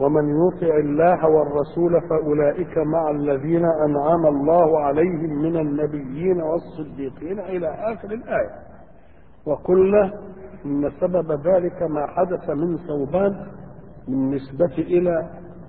ومن يطع الله والرسول فأولئك مع الذين أنعم الله عليهم من النبيين والصديقين إلى آخر الآية وقلنا إن سبب ذلك ما حدث من ثوبان بالنسبة إلى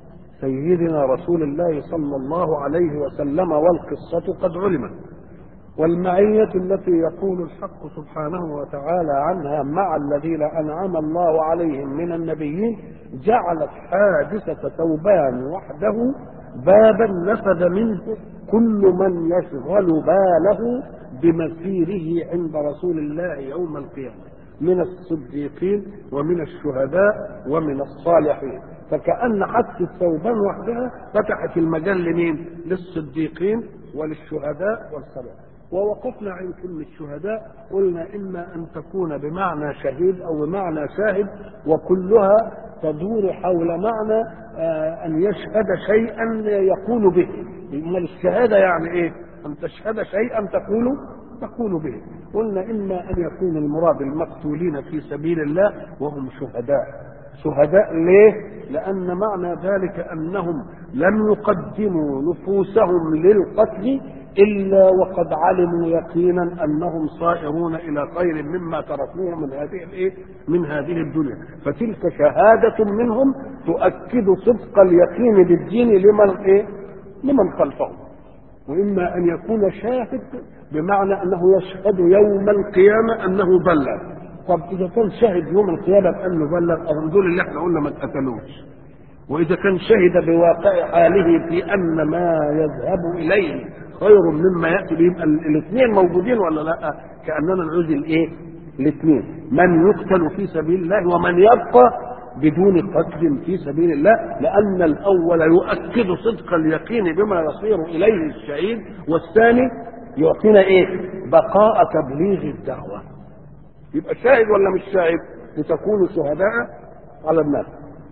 سيدنا رسول الله صلى الله عليه وسلم والقصة قد علمت والمعية التي يقول الحق سبحانه وتعالى عنها مع الذين أنعم الله عليهم من النبيين جعلت حادثة ثوبان وحده بابا نفذ منه كل من يشغل باله بمسيره عند رسول الله يوم القيامة من الصديقين ومن الشهداء ومن الصالحين فكأن حادثة ثوبان وحدها فتحت المجال لمين؟ للصديقين وللشهداء والصالحين ووقفنا عند كلمة شهداء قلنا إما أن تكون بمعنى شهيد أو بمعنى شاهد وكلها تدور حول معنى آه أن يشهد شيئا يقول به أمال الشهادة يعني إيه؟ أن تشهد شيئا تقول تقول به قلنا إما أن يكون المراد المقتولين في سبيل الله وهم شهداء شهداء ليه؟ لأن معنى ذلك أنهم لم يقدموا نفوسهم للقتل إلا وقد علموا يقينا أنهم صائرون إلى خير مما تركوه من هذه الإيه؟ من هذه الدنيا، فتلك شهادة منهم تؤكد صدق اليقين بالدين لمن إيه؟ لمن خلفهم. وإما أن يكون شاهد بمعنى أنه يشهد يوم القيامة أنه بلغ. طب إذا كان شاهد يوم القيامة بأنه بلغ أهم دول اللي احنا قلنا ما اتقتلوش. وإذا كان شهد بواقع حاله في أن ما يذهب إليه خير مما ياتي به يبقى الاثنين موجودين ولا لا؟ كاننا نعوز الايه؟ الاثنين من يقتل في سبيل الله ومن يبقى بدون قتل في سبيل الله لان الاول يؤكد صدق اليقين بما يصير اليه الشهيد والثاني يعطينا ايه؟ بقاء تبليغ الدعوه. يبقى شاهد ولا مش شاهد؟ لتكونوا شهداء على الناس.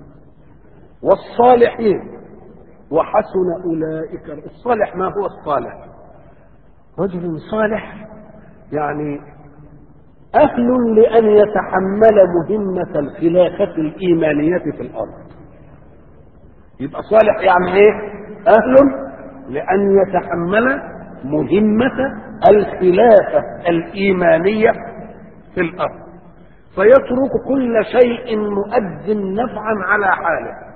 والصالحين وحسن أولئك الصالح ما هو الصالح رجل صالح يعني أهل لأن يتحمل مهمة الخلافة الإيمانية في الأرض يبقى صالح يعني إيه أهل لأن يتحمل مهمة الخلافة الإيمانية في الأرض فيترك كل شيء مؤد نفعا على حاله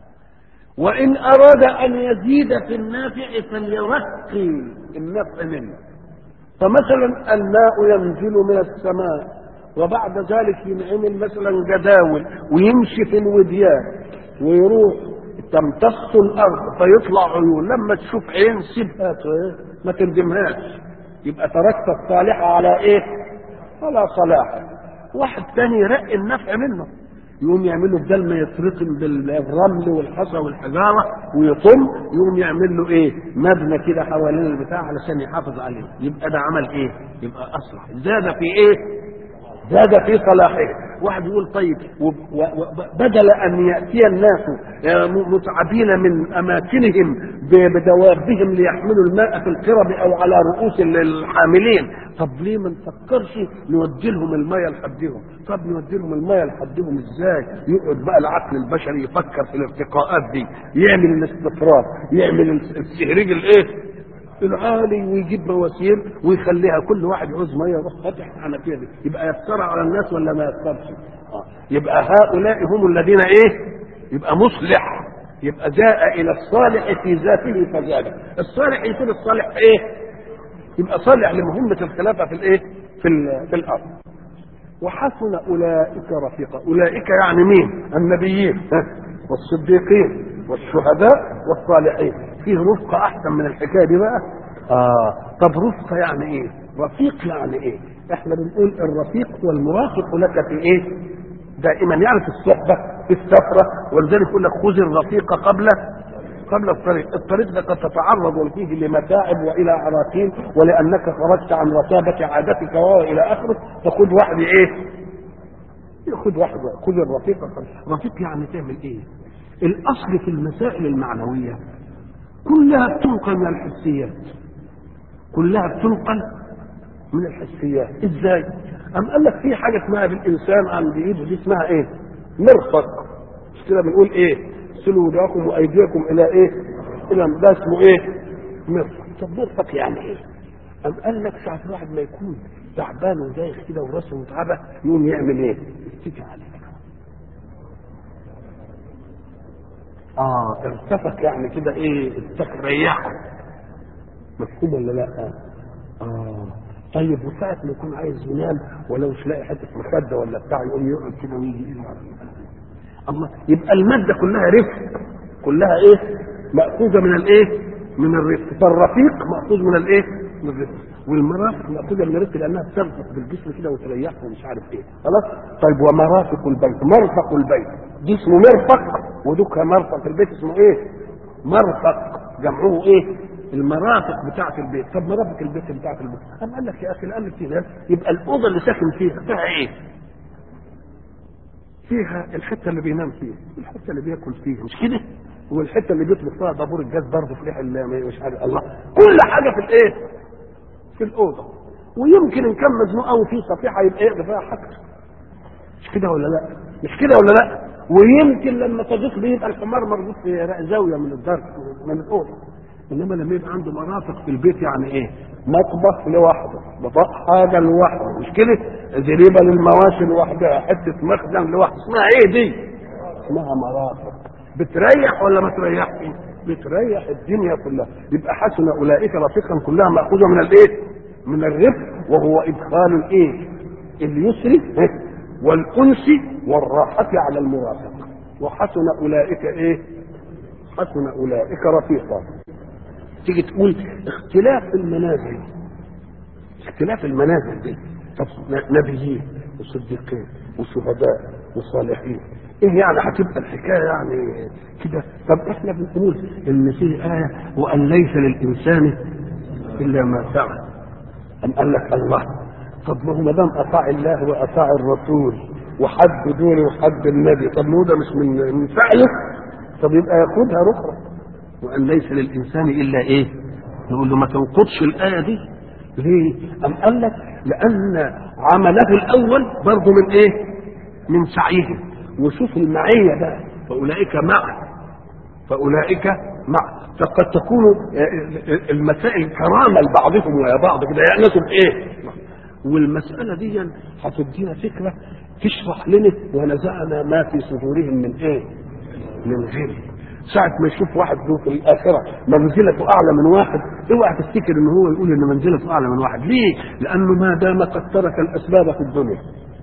وإن أراد أن يزيد في النافع فليرقي النفع منه فمثلا الماء ينزل من السماء وبعد ذلك ينعمل مثلا جداول ويمشي في الوديان ويروح تمتص الارض فيطلع عيون لما تشوف عين سيبها ما تردمهاش يبقى تركت الصالحه على ايه؟ على صلاحه واحد تاني يرقي النفع منه يقوم يعمل له بدل ما يترقم بالرمل والحصى والحجاره ويطم يقوم يعمل له ايه؟ مبنى كده حوالين البتاع علشان يحافظ عليه، يبقى ده عمل ايه؟ يبقى اصلح، زاد في ايه؟ زاد في صلاحه، واحد يقول طيب بدل ان ياتي الناس متعبين من اماكنهم بدوابهم ليحملوا الماء في القرب او على رؤوس الحاملين طب ليه ما نفكرش نودي لهم الميه لحدهم طب نودي لهم الميه لحدهم ازاي يقعد بقى العقل البشري يفكر في الارتقاءات دي يعمل الاستطراد يعمل السهريج الايه العالي ويجيب مواسير ويخليها كل واحد يعوز ميه يروح فاتح الحنفيه دي يبقى يسر على الناس ولا ما يسرش آه. يبقى هؤلاء هم الذين ايه يبقى مصلح يبقى جاء الى الصالح في ذاته فزاد الصالح يكون الصالح ايه يبقى صالح لمهمه الخلافه في الايه في, في الارض وحسن اولئك رفيقا اولئك يعني مين النبيين والصديقين والشهداء والصالحين فيه رفقة أحسن من الحكاية دي بقى آه طب رفقة يعني إيه رفيق يعني إيه إحنا بنقول الرفيق والمرافق لك في إيه دائما يعني في الصحبة في السفرة ولذلك يقول لك خذ الرفيق قبل قبل الطريق الطريق ده قد تتعرض فيه لمتاعب والى عراقيل ولانك خرجت عن رتابه عادتك والى اخره فخذ واحد ايه خذ واحد خذ الرفيق رفيق يعني تعمل ايه الاصل في المسائل المعنويه كلها بتنقل من الحسيات كلها بتنقل من الحسيات ازاي ام قال لك في حاجه اسمها بالانسان عند ايده دي اسمها ايه مرفق مش كده بنقول ايه واغسلوا وجوهكم وايديكم الى ايه؟ الى ده اسمه ايه؟ مرفق طب مرفق يعني ايه؟ أم قال لك ساعة الواحد ما يكون تعبان ودايخ كده وراسه متعبة يقوم يعمل ايه؟ يتكي عليه اه ارتفق يعني كده ايه استريحه مفهوم ولا لا؟ اه طيب وساعة ما يكون عايز ينام ولو مش لاقي حتة مخدة ولا بتاع يقوم يقعد كده ويجي ايه الله يبقى المادة كلها رفق كلها ايه؟ مأخوذة من الايه؟ من الرفق فالرفيق مأخوذ من الايه؟ من الرفق والمرافق مأخوذة من الرفق لأنها بترفق بالجسم كده وتريحه ومش عارف ايه خلاص؟ طيب ومرافق البيت مرفق البيت دي اسمه مرفق ودك مرفق البيت اسمه ايه؟ مرفق جمعوه ايه؟ المرافق بتاعة البيت طب مرافق البيت بتاعة البيت أم قال لك يا أخي قال لك كده يبقى الأوضة اللي ساكن فيها فيها إيه؟ فيها الحتة اللي بينام فيها الحتة اللي بياكل فيها مش كده؟ والحتة اللي بيطلق فيها دابور الجاز برضه في ريح مش عارف الله كل حاجة في الإيه؟ في الأوضة ويمكن إن كان مزنوق أو في صفيحة يبقى يقضي فيها حاجته مش كده ولا لا؟ مش كده ولا لا؟ ويمكن لما تضيق بيبقى الحمار مربوط في زاوية من الدرج من الأوضة انما لما يبقى عنده مرافق في البيت يعني ايه مطبخ لوحده بطاق حاجه لوحده مش كده زريبه للمواشي لوحدها حته مخزن لوحده اسمها ايه دي اسمها مرافق بتريح ولا ما تريحش بتريح الدنيا كلها يبقى حسن اولئك رفيقا كلها ماخوذه من الايه من الرفق وهو ادخال الايه اليسر والانس والراحه على المرافق وحسن اولئك ايه حسن اولئك رفيقا تيجي تقول اختلاف المنازل اختلاف المنازل دي طب نبيين وصديقين وشهداء وصالحين ايه يعني هتبقى الحكايه يعني كده طب احنا بنقول ان في ايه وان ليس للانسان الا ما سعى ام قال لك الله طب ما هو ما دام اطاع الله واطاع الرسول وحد دول وحد النبي طب ما هو ده مش من من فعله طب يبقى ياخدها رخرة وان ليس للانسان الا ايه نقول له ما تنقضش الايه دي ليه ام قال لك لان عمله الاول برضه من ايه من سعيه وشوف المعيه بقى فاولئك معه فاولئك مع فقد تكون المسائل كرامه لبعضهم ويا بعض كده يعنسوا بايه والمساله دي هتدينا فكره تشرح لنا ونزعنا ما في صدورهم من ايه من غيره ساعة ما يشوف واحد له في الآخرة منزلته أعلى من واحد اوعى تفتكر إن هو يقول إن منزلته أعلى من واحد، ليه؟ لأنه ما دام قد ترك الأسباب في الدنيا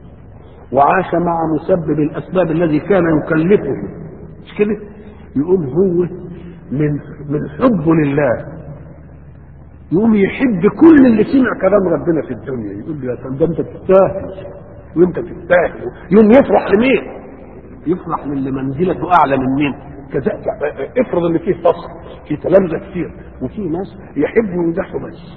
وعاش مع مسبب الأسباب الذي كان يكلفه مش كده؟ يقوم هو من من حبه لله يقوم يحب كل اللي سمع كلام ربنا في الدنيا يقول له يا ده انت تستاهل وانت تستاهل يوم يفرح لمين؟ يفرح للي منزلته اعلى من مين؟ كذا افرض ان فيه فصل في تلامذه كتير وفي ناس يحبوا يمدحوا بس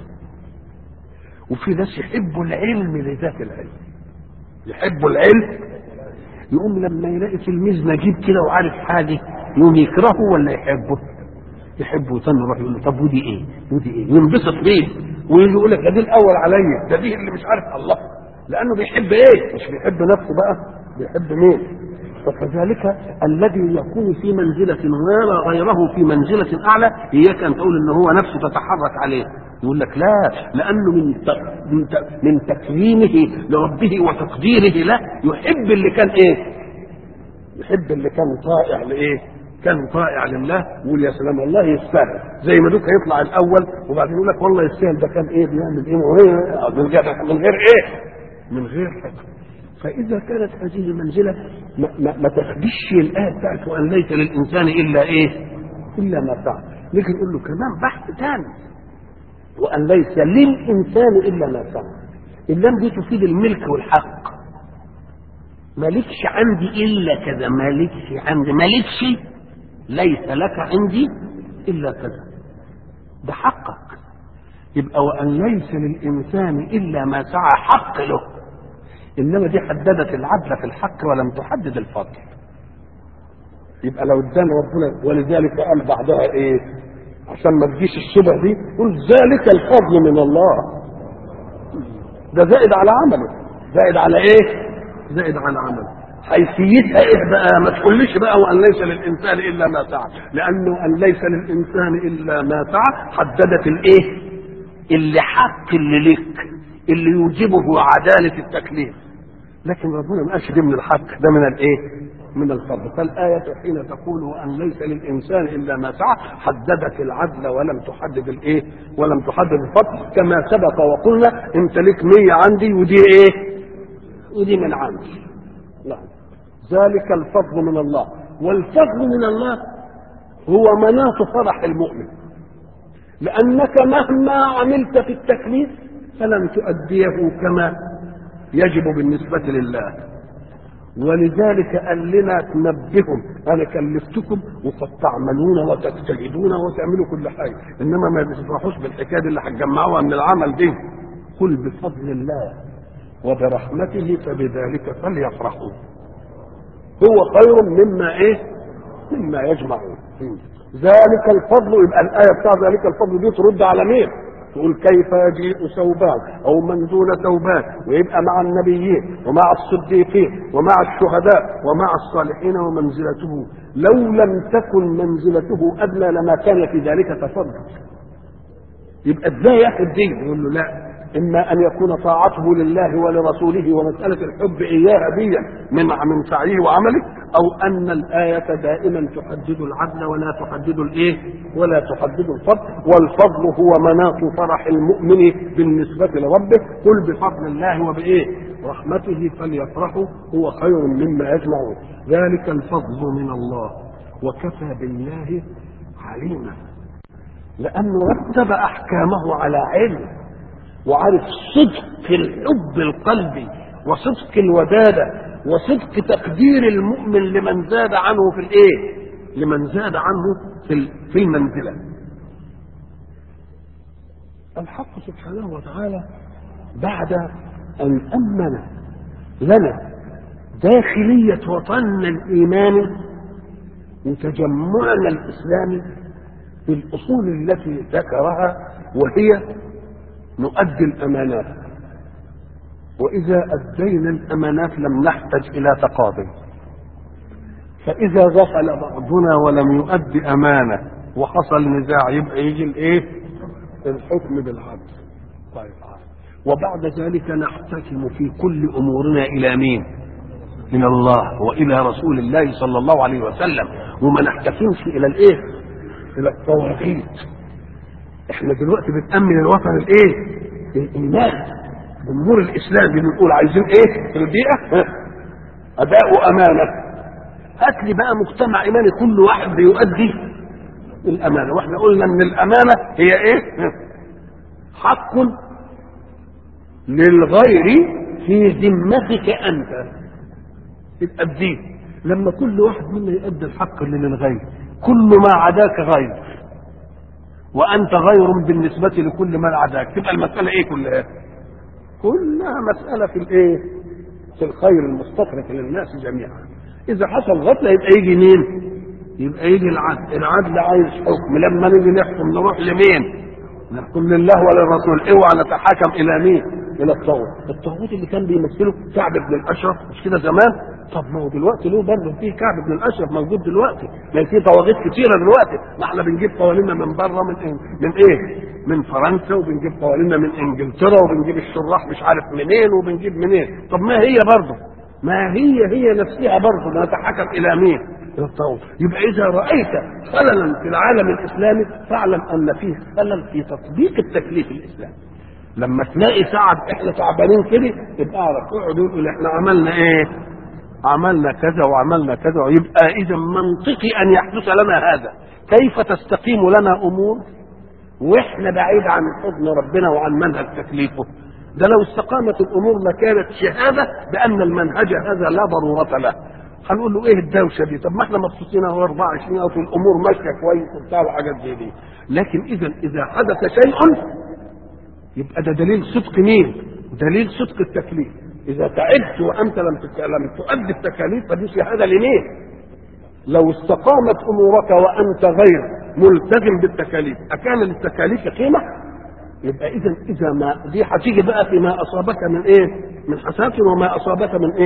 وفي ناس يحبوا العلم لذات العلم يحبوا العلم يقوم لما يلاقي تلميذ نجيب كده وعارف حاجه يقوم يكرهه ولا يحبه؟ يحبه يطن يروح يقول له طب ودي ايه؟ ودي ايه؟ ينبسط بيه ويجي يقول لك ده دي الاول عليا ده دي اللي مش عارف الله لانه بيحب ايه؟ مش بيحب نفسه بقى بيحب مين؟ فكذلك الذي يكون في منزلة غير غيره في منزلة أعلى إياك أن تقول إن هو نفسه تتحرك عليه يقول لك لا لأنه من من من تكريمه لربه وتقديره له يحب اللي كان إيه؟ يحب اللي كان طائع لإيه؟ كان طائع لله يقول يا سلام الله يستاهل زي ما دوك هيطلع الأول وبعدين يقول لك والله يستاهل ده كان إيه بيعمل إيه من غير من غير إيه؟ من غير حكم فإذا كانت هذه المنزلة ما, ما, ما تخدش الآية بتاعت وأن ليس للإنسان إلا إيه؟ إلا ما فعل. نيجي نقول له كمان بحث ثاني وأن ليس للإنسان إلا ما فعل. اللام دي تفيد الملك والحق. مالكش عندي إلا كذا، مالكش عندي، مالكش ليس لك عندي إلا كذا. ده حقك. يبقى وأن ليس للإنسان إلا ما سعى حق له. انما دي حددت العدل في الحق ولم تحدد الفضل يبقى لو ادانا ربنا ولذلك قال بعدها ايه عشان ما تجيش الشبه دي قل ذلك الفضل من الله ده زائد على عمله زائد على ايه زائد على عمله حيثيتها ايه بقى ما تقوليش بقى وان ليس للانسان الا ما سعى لانه ان ليس للانسان الا ما سعى حددت الايه اللي حق اللي لك اللي يوجبه عداله التكليف لكن ربنا ما قالش دي من الحق ده من الايه من الفضل فالآية حين تقول وأن ليس للإنسان إلا ما سعى حددت العدل ولم تحدد الإيه ولم تحدد الفضل كما سبق وقلنا أنت لك مية عندي ودي إيه ودي من عندي نعم ذلك الفضل من الله والفضل من الله هو مناط فرح المؤمن لأنك مهما عملت في التكليف فلن تؤديه كما يجب بالنسبة لله ولذلك قال لنا تنبههم انا كلفتكم وقد تعملون وتجتهدون وتعملوا كل حاجه انما ما بتفرحوش بالحكايه دي اللي هتجمعوها من العمل دي قل بفضل الله وبرحمته فبذلك فليفرحوا هو خير مما ايه مما يجمعون ذلك الفضل يبقى الايه بتاع ذلك الفضل دي ترد على مين تقول كيف يجيء ثوبان او من دون ثوبان ويبقى مع النبيين ومع الصديقين ومع الشهداء ومع الصالحين ومنزلته لو لم تكن منزلته ادنى لما كان في ذلك تفضل يبقى ازاي ياخد دين يقول له لا اما ان يكون طاعته لله ولرسوله ومساله الحب اياها دي من من سعيه وعمله او ان الايه دائما تحدد العدل ولا تحدد الايه ولا تحدد الفضل والفضل هو مناط فرح المؤمن بالنسبه لربه قل بفضل الله وبايه رحمته فليفرحوا هو خير مما يجمعون ذلك الفضل من الله وكفى بالله عليما لانه رتب احكامه على علم وعارف صدق الحب القلبي وصدق الودادة وصدق تقدير المؤمن لمن زاد عنه في الايه لمن زاد عنه في في المنزلة الحق سبحانه وتعالى بعد أن أمن لنا داخلية وطننا الإيماني وتجمعنا الإسلامي بالأصول التي ذكرها وهي نؤدي الأمانات وإذا أدينا الأمانات لم نحتج إلى تقاضي فإذا غفل بعضنا ولم يؤدي أمانة وحصل نزاع يبقى يجي الإيه؟ الحكم بالعدل طيب وبعد ذلك نحتكم في كل أمورنا إلى مين؟ إلى الله وإلى رسول الله صلى الله عليه وسلم وما نحتكمش إلى الإيه؟ إلى الطواغيت احنا دلوقتي بنأمن الوطن الايه؟ الايمان جمهور الاسلام بنقول عايزين ايه في البيئه؟ اداء امانه هات لي بقى مجتمع ايماني كل واحد بيؤدي الامانه واحنا قلنا ان الامانه هي ايه؟ حق للغير في ذمتك انت يبقى الدين لما كل واحد منا يؤدي الحق اللي للغير كل ما عداك غير وانت غير بالنسبه لكل من عداك تبقى المساله ايه كلها كلها مساله في الايه في الخير المستطرق للناس جميعا اذا حصل غفله يبقى يجي مين يبقى يجي العدل العدل عايز حكم لما نيجي نحكم نروح لمين نحكم لله وللرسول اوعى نتحاكم الى مين الى الطاغوت الطاغوت اللي كان بيمثله كعب بن الاشرف مش كده زمان طب ما هو دلوقتي له برضه في كعب بن الاشرف موجود دلوقتي ما في طواغيت كتيره دلوقتي ما احنا بنجيب قوانيننا من بره من إيه؟ من ايه؟ من فرنسا وبنجيب قوانيننا من انجلترا وبنجيب الشراح مش عارف منين وبنجيب منين طب ما هي برضه ما هي هي نفسها برضه نتحكم الى مين؟ الى الطاغوت يبقى اذا رايت خللا في العالم الاسلامي فاعلم ان فيه خلل في تطبيق التكليف الاسلامي لما تلاقي تعب احنا تعبانين كده يبقى اعرف اقعدوا يقول احنا عملنا ايه؟ عملنا كذا وعملنا كذا يبقى اذا منطقي ان يحدث لنا هذا كيف تستقيم لنا امور واحنا بعيد عن حضن ربنا وعن منهج تكليفه ده لو استقامت الامور لكانت شهاده بان المنهج هذا لا ضروره له هنقول له ايه الدوشه دي طب ما احنا مبسوطين اهو 24 او الامور ماشيه كويس وبتاع وحاجات زي دي لكن اذا اذا حدث شيء يبقى ده دليل صدق مين دليل صدق التكليف اذا تعبت وانت لم لم تؤدي التكاليف فدي شهاده لمين لو استقامت امورك وانت غير ملتزم بالتكاليف اكان للتكاليف قيمه يبقى اذا اذا ما دي هتيجي بقى فيما اصابك من ايه من حسنات وما اصابك من ايه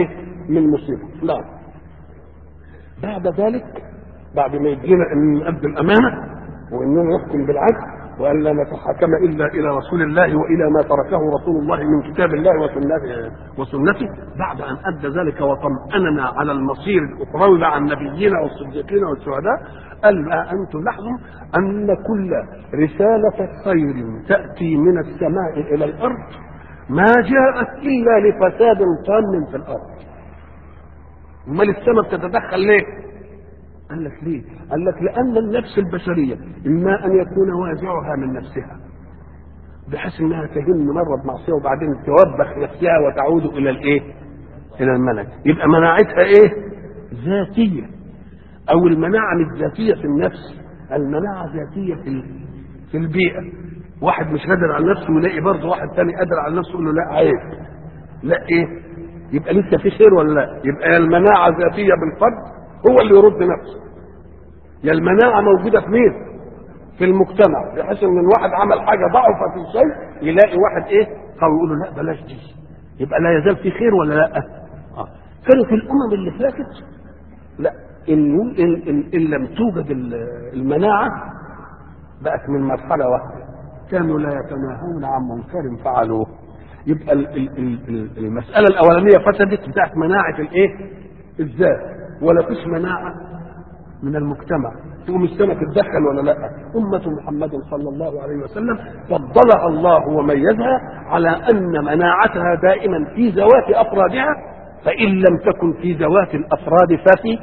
من مصيبه لا بعد ذلك بعد ما يدينا ان نؤدي الامانه واننا نحكم بالعدل وان لا نتحاكم الا الى رسول الله والى ما تركه رسول الله من كتاب الله وسنته وسنته بعد ان ادى ذلك وطمأننا على المصير الاخروي مع النبيين والصديقين والشهداء قال بقى انتم لاحظوا ان كل رساله خير تاتي من السماء الى الارض ما جاءت الا لفساد تام في الارض امال السماء بتتدخل ليه؟ قال لك ليه؟ قال لك لأن النفس البشرية إما أن يكون وازعها من نفسها بحيث إنها تهم مرة بمعصية وبعدين توبخ نفسها وتعود إلى الإيه؟ إلى الملك يبقى مناعتها إيه؟ ذاتية أو المناعة مش ذاتية في النفس المناعة ذاتية في في البيئة واحد مش قادر على نفسه ويلاقي برضه واحد تاني قادر على نفسه يقول له لا عيب لا إيه؟ يبقى لسه في خير ولا لا؟ يبقى المناعة ذاتية بالفرد هو اللي يرد نفسه يا المناعة موجودة في مين في المجتمع بحيث ان الواحد عمل حاجة ضعف في شيء يلاقي واحد ايه قوي يقول له لا بلاش دي يبقى لا يزال في خير ولا لا آه. كانوا في الامم اللي فاتت لا إن, إن, إن, إن لم توجد المناعة بقت من مرحلة واحدة كانوا لا يتناهون عن منكر فعلوه يبقى ال ال ال المسألة الأولانية فسدت بتاعت مناعة الإيه؟ الذات ولا فيش مناعة من المجتمع تقوم السماء تتدخل ولا لا أمة محمد صلى الله عليه وسلم فضلها الله وميزها على أن مناعتها دائما في ذوات أفرادها فإن لم تكن في ذوات الأفراد ففي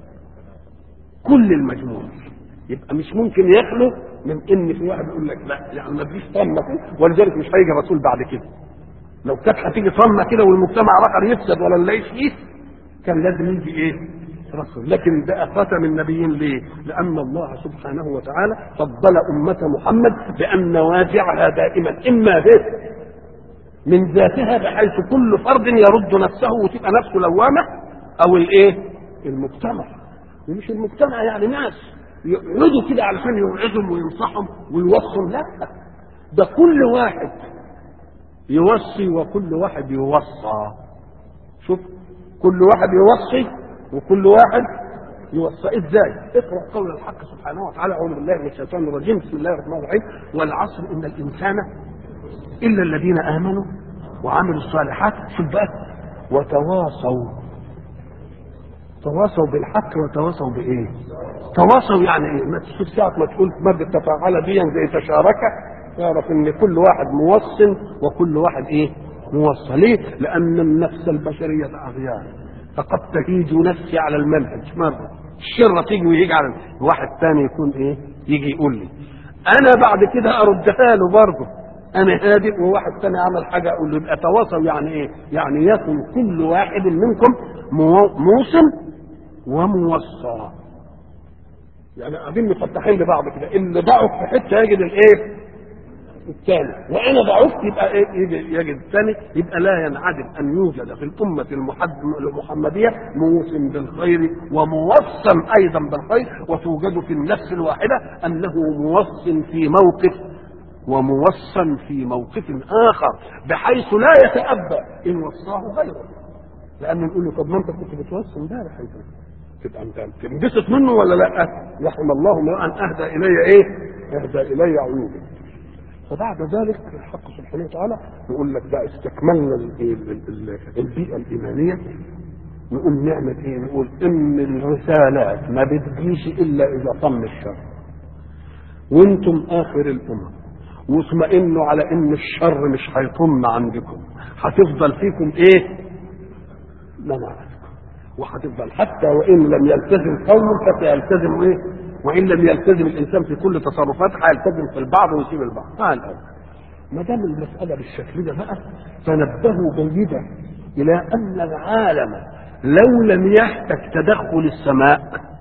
كل المجموع يبقى مش ممكن يخلو من ان في واحد يقول لك لا يعني ما تجيش طمه ولذلك مش هيجي رسول بعد كده لو كانت هتيجي طمه كده والمجتمع الاخر يفسد ولا نلاقيش فيه كان لازم يجي ايه؟ رسول لكن ده خاتم النبيين ليه؟ لأن الله سبحانه وتعالى فضل أمة محمد بأن واجعها دائما إما به من ذاتها بحيث كل فرد يرد نفسه وتبقى نفسه لوامة أو الإيه؟ المجتمع ومش المجتمع يعني ناس يقعدوا كده علشان يوعظهم وينصحهم ويوصوا لا ده كل واحد يوصي وكل واحد يوصى شوف كل واحد يوصي وكل واحد يوصى ازاي؟ اقرا قول الحق سبحانه وتعالى اعوذ بالله من الشيطان الرجيم بسم الله الرحمن الرحيم والعصر ان الانسان الا الذين امنوا وعملوا الصالحات شوف بقى وتواصوا تواصوا بالحق وتواصوا بايه؟ تواصوا يعني ايه؟ ما تشوف ساعه ما تقول ماده تفاعل دي زي تشارك تعرف ان كل واحد موصل وكل واحد ايه؟ موصى ليه؟ لأن النفس البشرية أغيار فقد تهيج نفسي على المنهج مرة الشرة تيجي ويجي على واحد ثاني يكون إيه؟ يجي يقول لي أنا بعد كده أردها له برضه أنا هادئ وواحد ثاني عمل حاجة أقول له يبقى تواصل يعني إيه؟ يعني يكن كل واحد منكم موصم وموصى يعني قاعدين مفتحين لبعض كده اللي ضعف في حته يجد الايه؟ الثاني وانا ضعفت يبقى ايه يجد الثاني يبقى لا ينعدم ان يوجد في الامه المحمديه موسم بالخير وموصم ايضا بالخير وتوجد في النفس الواحده انه موصم في موقف وموصم في موقف اخر بحيث لا يتأبى ان وصاه غيره لانه نقول له طب ما انت كنت بتوصي امبارح انت تبقى انت تنبسط منه ولا لا؟ رحم الله امرا اهدى الي ايه؟ اهدى الي عيوبه فبعد ذلك الحق سبحانه وتعالى يقول لك بقى استكملنا البيئة الإيمانية نقول نعمة إيه؟ نقول إن الرسالات ما بتجيش إلا إذا طم الشر وأنتم آخر الأمم واطمئنوا على إن الشر مش هيطم عندكم هتفضل فيكم إيه؟ مناعتكم وهتفضل حتى وإن لم يلتزم قوم فسيلتزم إيه؟ وان لم يلتزم الانسان في كل تصرفاته هيلتزم في البعض ويسيب البعض تعال الان ما دام المساله بالشكل ده بقى فنبهوا جيدا الى ان العالم لو لم يحتج تدخل السماء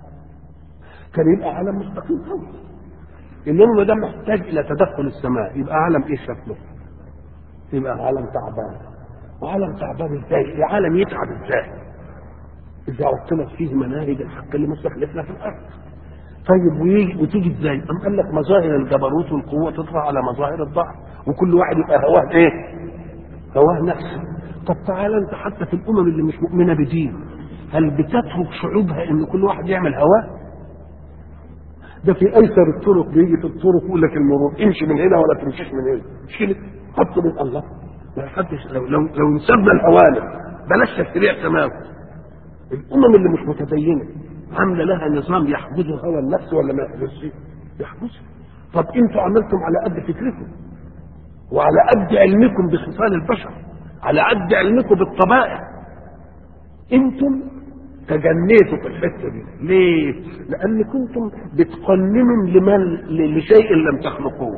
كان يبقى عالم مستقيم قوي انما ما دام محتاج الى تدخل السماء يبقى عالم ايه شكله؟ يبقى عالم تعبان وعالم تعبان ازاي؟ عالم يتعب ازاي؟ اذا عطلت فيه مناهج الحق اللي مستخلفنا في الارض طيب ويجي وتيجي ازاي؟ قام قال لك مظاهر الجبروت والقوه تطغى على مظاهر الضعف وكل واحد يبقى هواه ايه؟ هواه نفسه طب تعالى انت حتى في الامم اللي مش مؤمنه بدين هل بتترك شعوبها ان كل واحد يعمل هواه؟ ده في ايسر الطرق بيجي في الطرق يقول لك المرور امشي من هنا ولا تمشيش من هنا مش كده حط من الله ما حدش لو لو لو نسبنا الحوالي بلاش تشريع تمام الامم اللي مش متدينه عامله لها نظام يحجزه هوى النفس ولا ما يحجزش؟ يحجزه طب انتوا عملتم على قد فكركم وعلى قد علمكم بخصال البشر على قد علمكم بالطبائع انتم تجنيتوا في الحته دي ليه لان كنتم بتقننوا لمن لشيء لم تخلقوه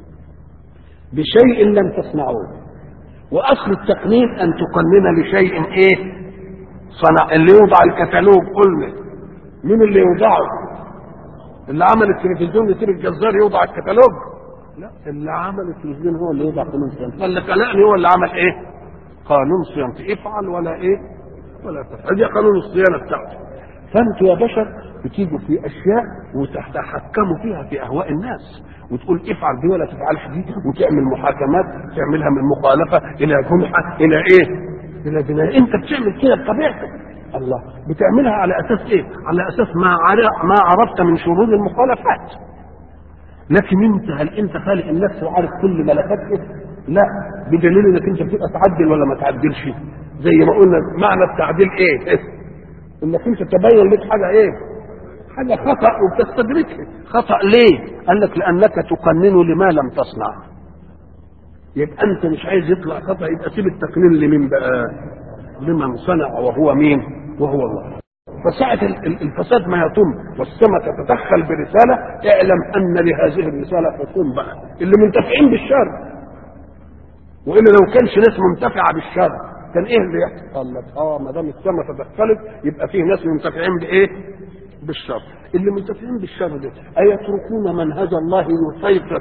بشيء لم تصنعوه واصل التقنين ان تقنن لشيء ايه صنع اللي يوضع الكتالوج قلنا مين اللي يوضعه اللي عمل التلفزيون يصير الجزار يوضع الكتالوج لا اللي عمل التلفزيون هو اللي يوضع قانون صيانته اللي خلقني هو اللي عمل ايه قانون صيانتي افعل ولا ايه ولا تفعل دي قانون الصيانه بتاعته فانتوا يا بشر بتيجوا في اشياء وتتحكموا فيها في اهواء الناس وتقول افعل دي ولا تفعلش دي وتعمل محاكمات تعملها من مخالفه الى جمحه الى ايه؟ الى بناء انت بتعمل كده بطبيعتك الله بتعملها على اساس ايه؟ على اساس ما عرف ما عرفت من شروط المخالفات لكن انت هل انت خالق النفس وعارف كل ملكاتك؟ لا بدليل انك انت بتبقى تعدل ولا ما تعدلش زي ما قلنا معنى التعديل ايه؟ انك انت تبين لك حاجه ايه؟ حاجه خطا وبتستدركها خطا ليه؟ قال لك لانك تقنن لما لم تصنع يبقى انت مش عايز يطلع خطا يبقى سيب التقنين لمين بقى؟ لمن صنع وهو مين؟ وهو الله فساعة الفساد ما يتم والسماء تتدخل برسالة اعلم أن لهذه الرسالة حكم بقى اللي منتفعين بالشر وإلا لو كانش ناس منتفعة بالشر كان إيه اللي يحصل؟ قال لك آه ما دام السماء تدخلت يبقى فيه ناس منتفعين بإيه؟ بالشر اللي منتفعين بالشر ده أيتركون منهج الله يسيطر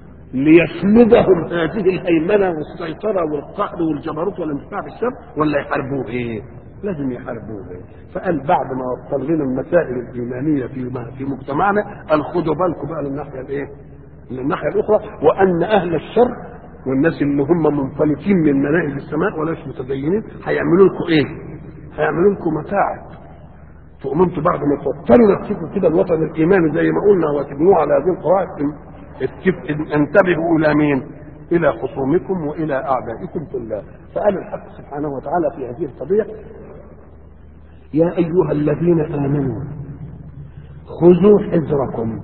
ليسندهم هذه الهيمنة والسيطرة والقهر والجبروت والانتفاع بالشر ولا يحاربوه إيه؟ لازم يحاربوه فقال بعد ما وصل لنا المسائل الايمانيه في في مجتمعنا قال خدوا بالكم بقى للناحيه الايه؟ للناحيه الاخرى وان اهل الشر والناس اللي هم منفلتين من مناهج السماء ولا مش متدينين هيعملوا لكم ايه؟ هيعملوا لكم متاعب تقوموا انتوا بعد ما توصلوا نفسكم كده الوطن الايماني زي ما قلنا وتبنوه على هذه القواعد انتبهوا الى مين؟ الى خصومكم والى اعدائكم في الله فقال الحق سبحانه وتعالى في هذه القضيه يا ايها الذين امنوا خذوا حذركم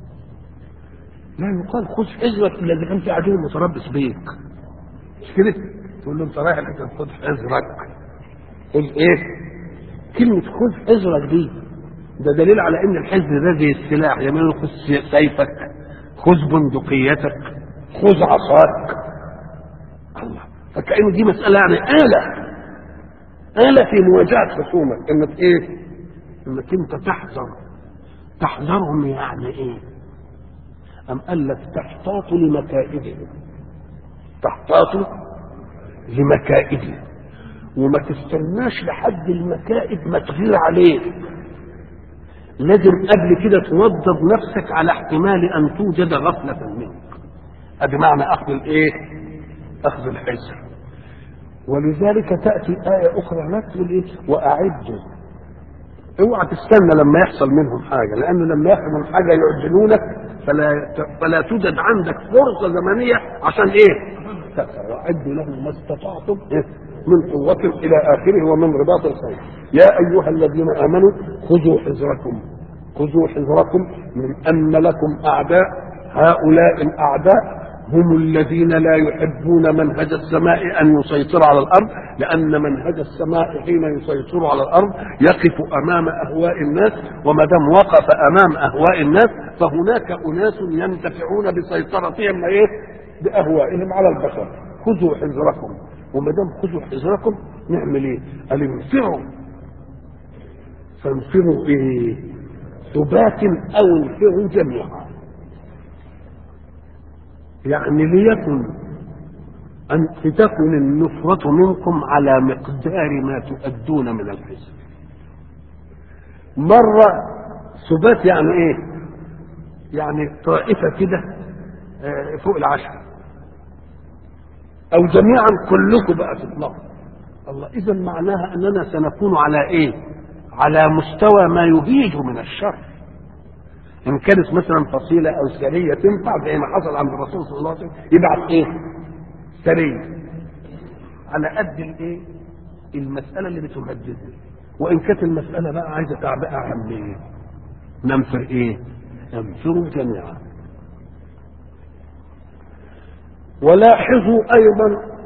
لا يقال خذ حذرك الا اذا كان في عدو متربص بيك مش كده تقول له انت رايح لكن خذ حذرك خذ ايه كلمه خذ حذرك دي ده دليل على ان الحذر ده زي السلاح يعني خذ سيفك خذ بندقيتك خذ عصاك الله فكأن دي مسألة يعني آلة آلة في مواجهة خصومك انك ايه؟ انك انت تحذر تحذرهم يعني ايه؟ أم قال لك تحتاط لمكائدهم تحتاط لمكائدهم وما تستناش لحد المكائد ما تغير عليه لازم قبل كده توضب نفسك على احتمال ان توجد غفلة منك ادي معنى اخذ الايه اخذ الحذر ولذلك تاتي ايه اخرى هناك تقول ايه واعدوا اوعى تستنى لما يحصل منهم حاجه لانه لما يحصل منهم حاجه يعجلونك فلا فلا توجد عندك فرصه زمنيه عشان ايه؟ واعدوا لهم ما استطعتم إيه؟ من قوة إلى آخره ومن رباط الخير يا أيها الذين آمنوا خذوا حذركم خذوا حذركم من أن لكم أعداء هؤلاء الأعداء هم الذين لا يحبون منهج السماء أن يسيطر على الأرض لأن منهج السماء حين يسيطر على الأرض يقف أمام أهواء الناس وما دام وقف أمام أهواء الناس فهناك أناس ينتفعون بسيطرتهم إيه؟ بأهوائهم على البشر خذوا حذركم وما دام خذوا حذركم نعمل ايه؟ قال انفروا فانفروا ايه؟ ثبات او انفروا جميعا يعني ليكن أن تكن النصرة منكم على مقدار ما تؤدون من الحزب مرة ثبات يعني ايه يعني طائفة كده فوق العشرة او جميعا كلكم بقى تطلقوا الله اذا معناها اننا سنكون على ايه على مستوى ما يهيج من الشر ان كانت مثلا فصيله او سريه تنفع زي ما حصل عند الرسول صلى الله عليه وسلم يبعث ايه سريه على قد الايه المساله اللي بتهددنا وان كانت المساله بقى عايزه تعبئه عاميه ننفر ايه ننفروا جميعا ولاحظوا ايضا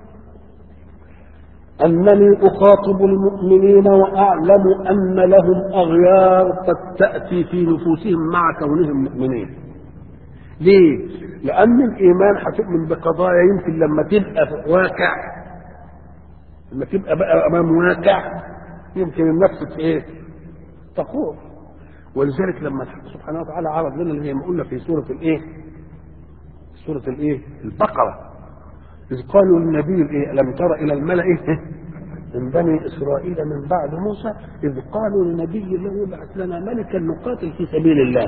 انني اخاطب المؤمنين واعلم ان لهم اغيار قد تاتي في نفوسهم مع كونهم مؤمنين ليه لان الايمان هتؤمن بقضايا يمكن لما تبقى في واقع لما تبقى بقى امام واقع يمكن النفس ايه تخوف ولذلك لما سبحانه وتعالى عرض لنا زي ما قلنا في سوره الايه سوره الايه البقره إذ قالوا للنبي إيه ألم تر إلى الملأ إيه من بني إسرائيل من بعد موسى إذ قالوا لنبي له ابعث لنا ملكا نقاتل في سبيل الله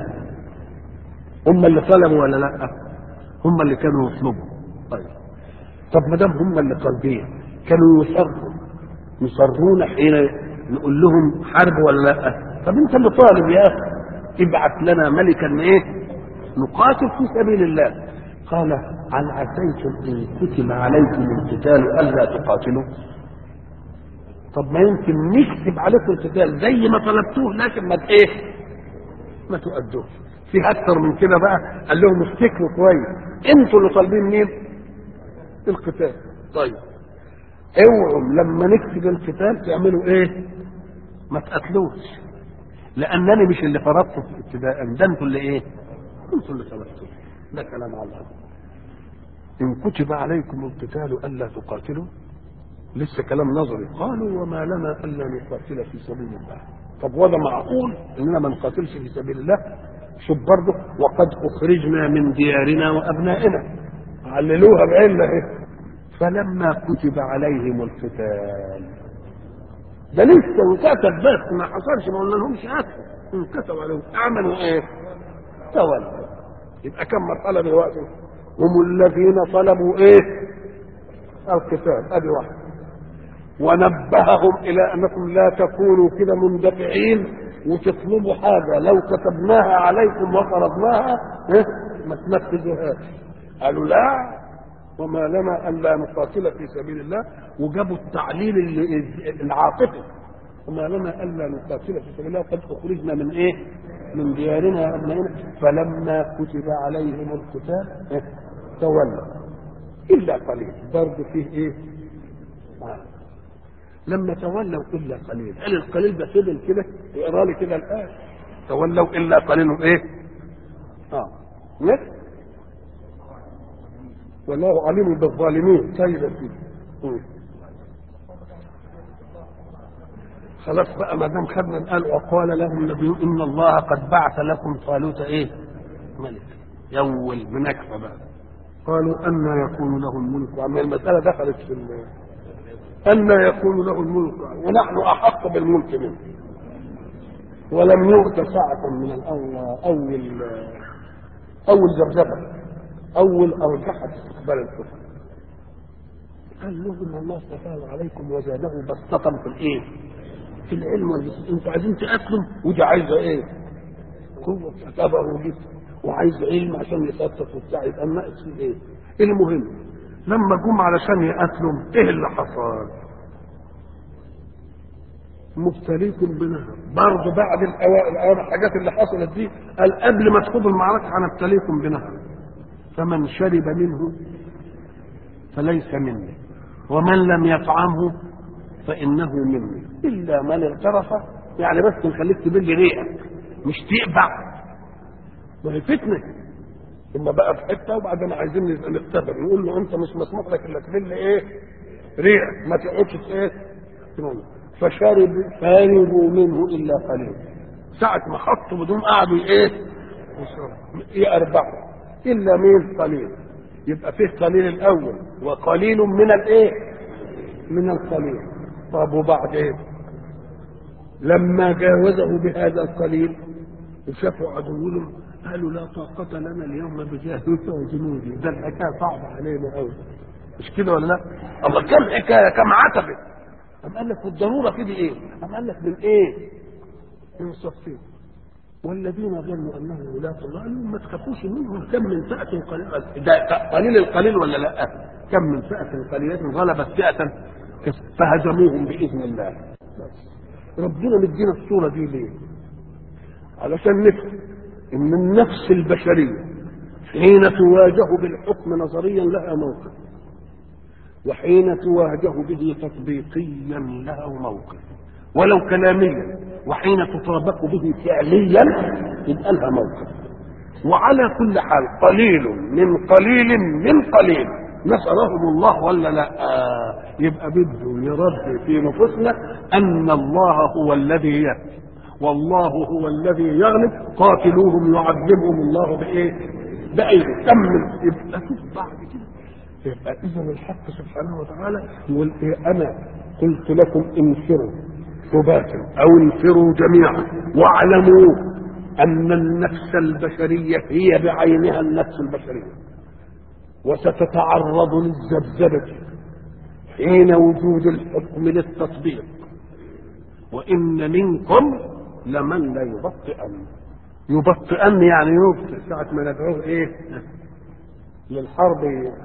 هم اللي طلبوا ولا لا هم اللي كانوا يطلبوا طيب طب ما دام هم اللي طالبين كانوا يصروا يصرون حين نقول لهم حرب ولا لا طب انت اللي طالب يا اخي ابعث لنا ملكا ايه نقاتل في سبيل الله قال هل عسيتم ان كتب عليكم القتال الا تقاتلوا طب ما يمكن نكتب عليكم القتال زي ما طلبتوه لكن ما ايه ما تؤدوش في اكثر من كده بقى قال لهم افتكروا كويس انتوا اللي طالبين مين القتال طيب اوعوا لما نكتب القتال تعملوا ايه ما تقتلوش لانني مش اللي فرضته في ابتداء ده انتوا اللي ايه انتوا اللي طلبتوه ده كلام على الله إن كتب عليكم القتال ألا تقاتلوا لسه كلام نظري قالوا وما لنا ألا نقاتل في سبيل الله طب وده معقول إننا ما نقاتلش في سبيل الله شوف برضه وقد أخرجنا من ديارنا وأبنائنا عللوها بعلة إيه فلما كتب عليهم القتال ده لسه وكتب بس ما حصلش ما قلنا لهمش قتل كتب عليهم عملوا ايه؟ تولوا يبقى كم مرحله دلوقتي هم الذين طلبوا ايه القتال ادي واحد ونبههم الى انكم لا تكونوا كده مندفعين وتطلبوا حاجه لو كتبناها عليكم وفرضناها إيه؟ ما تنفذوهاش قالوا لا وما لنا الا نقاتل في سبيل الله وجابوا التعليل العاطفي وما لنا الا نقاتل في سبيل الله قد اخرجنا من ايه؟ من ديارنا وابنائنا فلما كتب عليهم القتال إيه؟ تولوا الا قليل برضه فيه ايه؟ آه. لما تولوا الا قليل قال القليل ده فضل كده اقرا لي كده الايه تولوا الا قليل ايه؟ اه نفس والله عليم بالظالمين طيب يا سيدي خلاص بقى ما دام خدنا قال وقال لهم النبي ان الله قد بعث لكم طالوت ايه؟ ملك يول بنكفه بقى قالوا أن يكون له الملك وعما المسألة دخلت في أن يكون له الملك ونحن أحق بالملك منه ولم يؤت ساعة من الأول أول أول زبزبة أول أرجحة استقبال الكفر قال لهم الله استفاد عليكم وزاده بسطة في الإيه؟ في العلم والجسم انتوا عايزين تقتلوا ودي عايزة إيه؟ قوة كتابة وجسم وعايز علم عشان يخطط وبتاع يبقى ناقص في ايه؟ المهم لما جم علشان يقتلوا ايه اللي حصل؟ مبتليكم بنهر برضه بعد الاوائل الحاجات اللي حصلت دي قال قبل ما تخوضوا المعركه هنبتليكم بنهر فمن شرب منه فليس مني ومن لم يطعمه فانه مني الا من اغترف يعني بس نخليك تبل ريقك مش تقبع ما هي فتنه اما بقى في حته وبعدين عايزين نختبر نقول له انت مش مسموح لك الا تبل ايه ريقك ما تقعدش ايه فشرب شربوا منه الا قليل ساعة ما حطوا بدون قعدوا ايه يأربعوا الا مين قليل يبقى فيه قليل الاول وقليل من الايه من القليل طب وبعدين لما جاوزه بهذا القليل وشافوا عدوهم قالوا لا طاقة لنا اليوم بجاهك وجنودي ده الحكاية صعبة علينا قوي مش كده ولا لا الله كم حكايه كم عتبه أم قال لك والضروره كده ايه أم قال لك من ايه من صفين والذين ظنوا انهم ولاة الله قال لهم ما تخافوش منهم كم من فئة قليلة ده قليل القليل ولا لا؟ كم من فئة قليلة غلبت فئة فهزموهم بإذن الله. بس ربنا مدينا الصورة دي ليه؟ علشان نفهم إن النفس البشرية حين تواجه بالحكم نظريا لها موقف وحين تواجه به تطبيقيا له موقف ولو كلاميا وحين تطابق به فعليا يبقى لها موقف وعلى كل حال قليل من قليل من قليل نصرهم الله ولا لا آه يبقى بده يرد في نفوسنا ان الله هو الذي يهدي والله هو الذي يغلب قاتلوهم يعذبهم الله بايه بايه كمل يبقى شوف بعد كده يبقى اذا الحق سبحانه وتعالى يقول إيه انا قلت لكم انفروا ثباتا او انفروا جميعا واعلموا ان النفس البشريه هي بعينها النفس البشريه وستتعرض للذبذبه حين وجود الحكم للتطبيق وان منكم لمن لا يبطئن يبطئن يعني يبطئ ساعة ما ندعوه ايه للحرب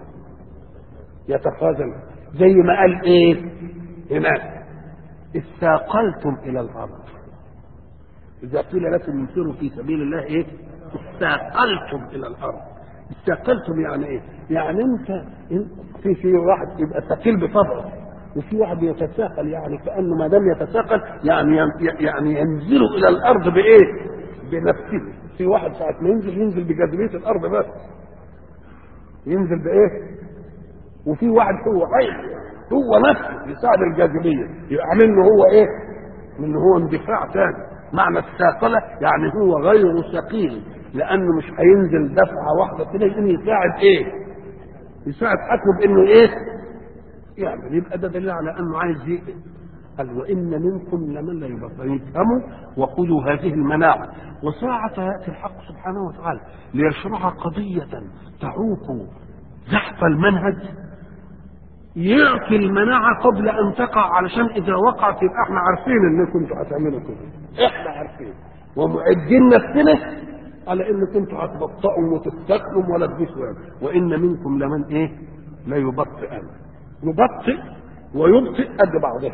يتخاذل زي ما قال ايه هناك استاقلتم الى الارض اذا قيل لكم انفروا في سبيل الله ايه استاقلتم الى الارض استاقلتم يعني ايه يعني انت في في واحد يبقى ثقيل بطبعه وفي واحد يتساقل يعني كانه ما دام يتساقل يعني يعني ينزل الى الارض بايه؟ بنفسه في واحد ساعه ما ينزل ينزل بجاذبيه الارض بس ينزل بايه؟ وفي واحد هو عين هو نفسه يساعد الجاذبيه يبقى منه هو ايه؟ منه هو اندفاع ثاني معنى الثاقله يعني هو غير ثقيل لانه مش هينزل دفعه واحده كده يقوم يساعد ايه؟ يساعد حكمه بانه ايه؟ يعمل يبقى ده دليل على انه عايز يقل قال وان منكم لمن لا يبطل يفهموا وخذوا هذه المناعه وساعة ياتي الحق سبحانه وتعالى ليشرع قضية تعوق زحف المنهج يعطي المناعة قبل أن تقع علشان إذا وقعت يبقى احنا عارفين إنكم انتوا هتعملوا كده احنا عارفين ومعدين نفسنا على إن كنتوا هتبطئوا وتستقلوا ولا تجيشوا وإن منكم لمن إيه؟ لا يبطئن يبطئ ويبطئ قد بعضها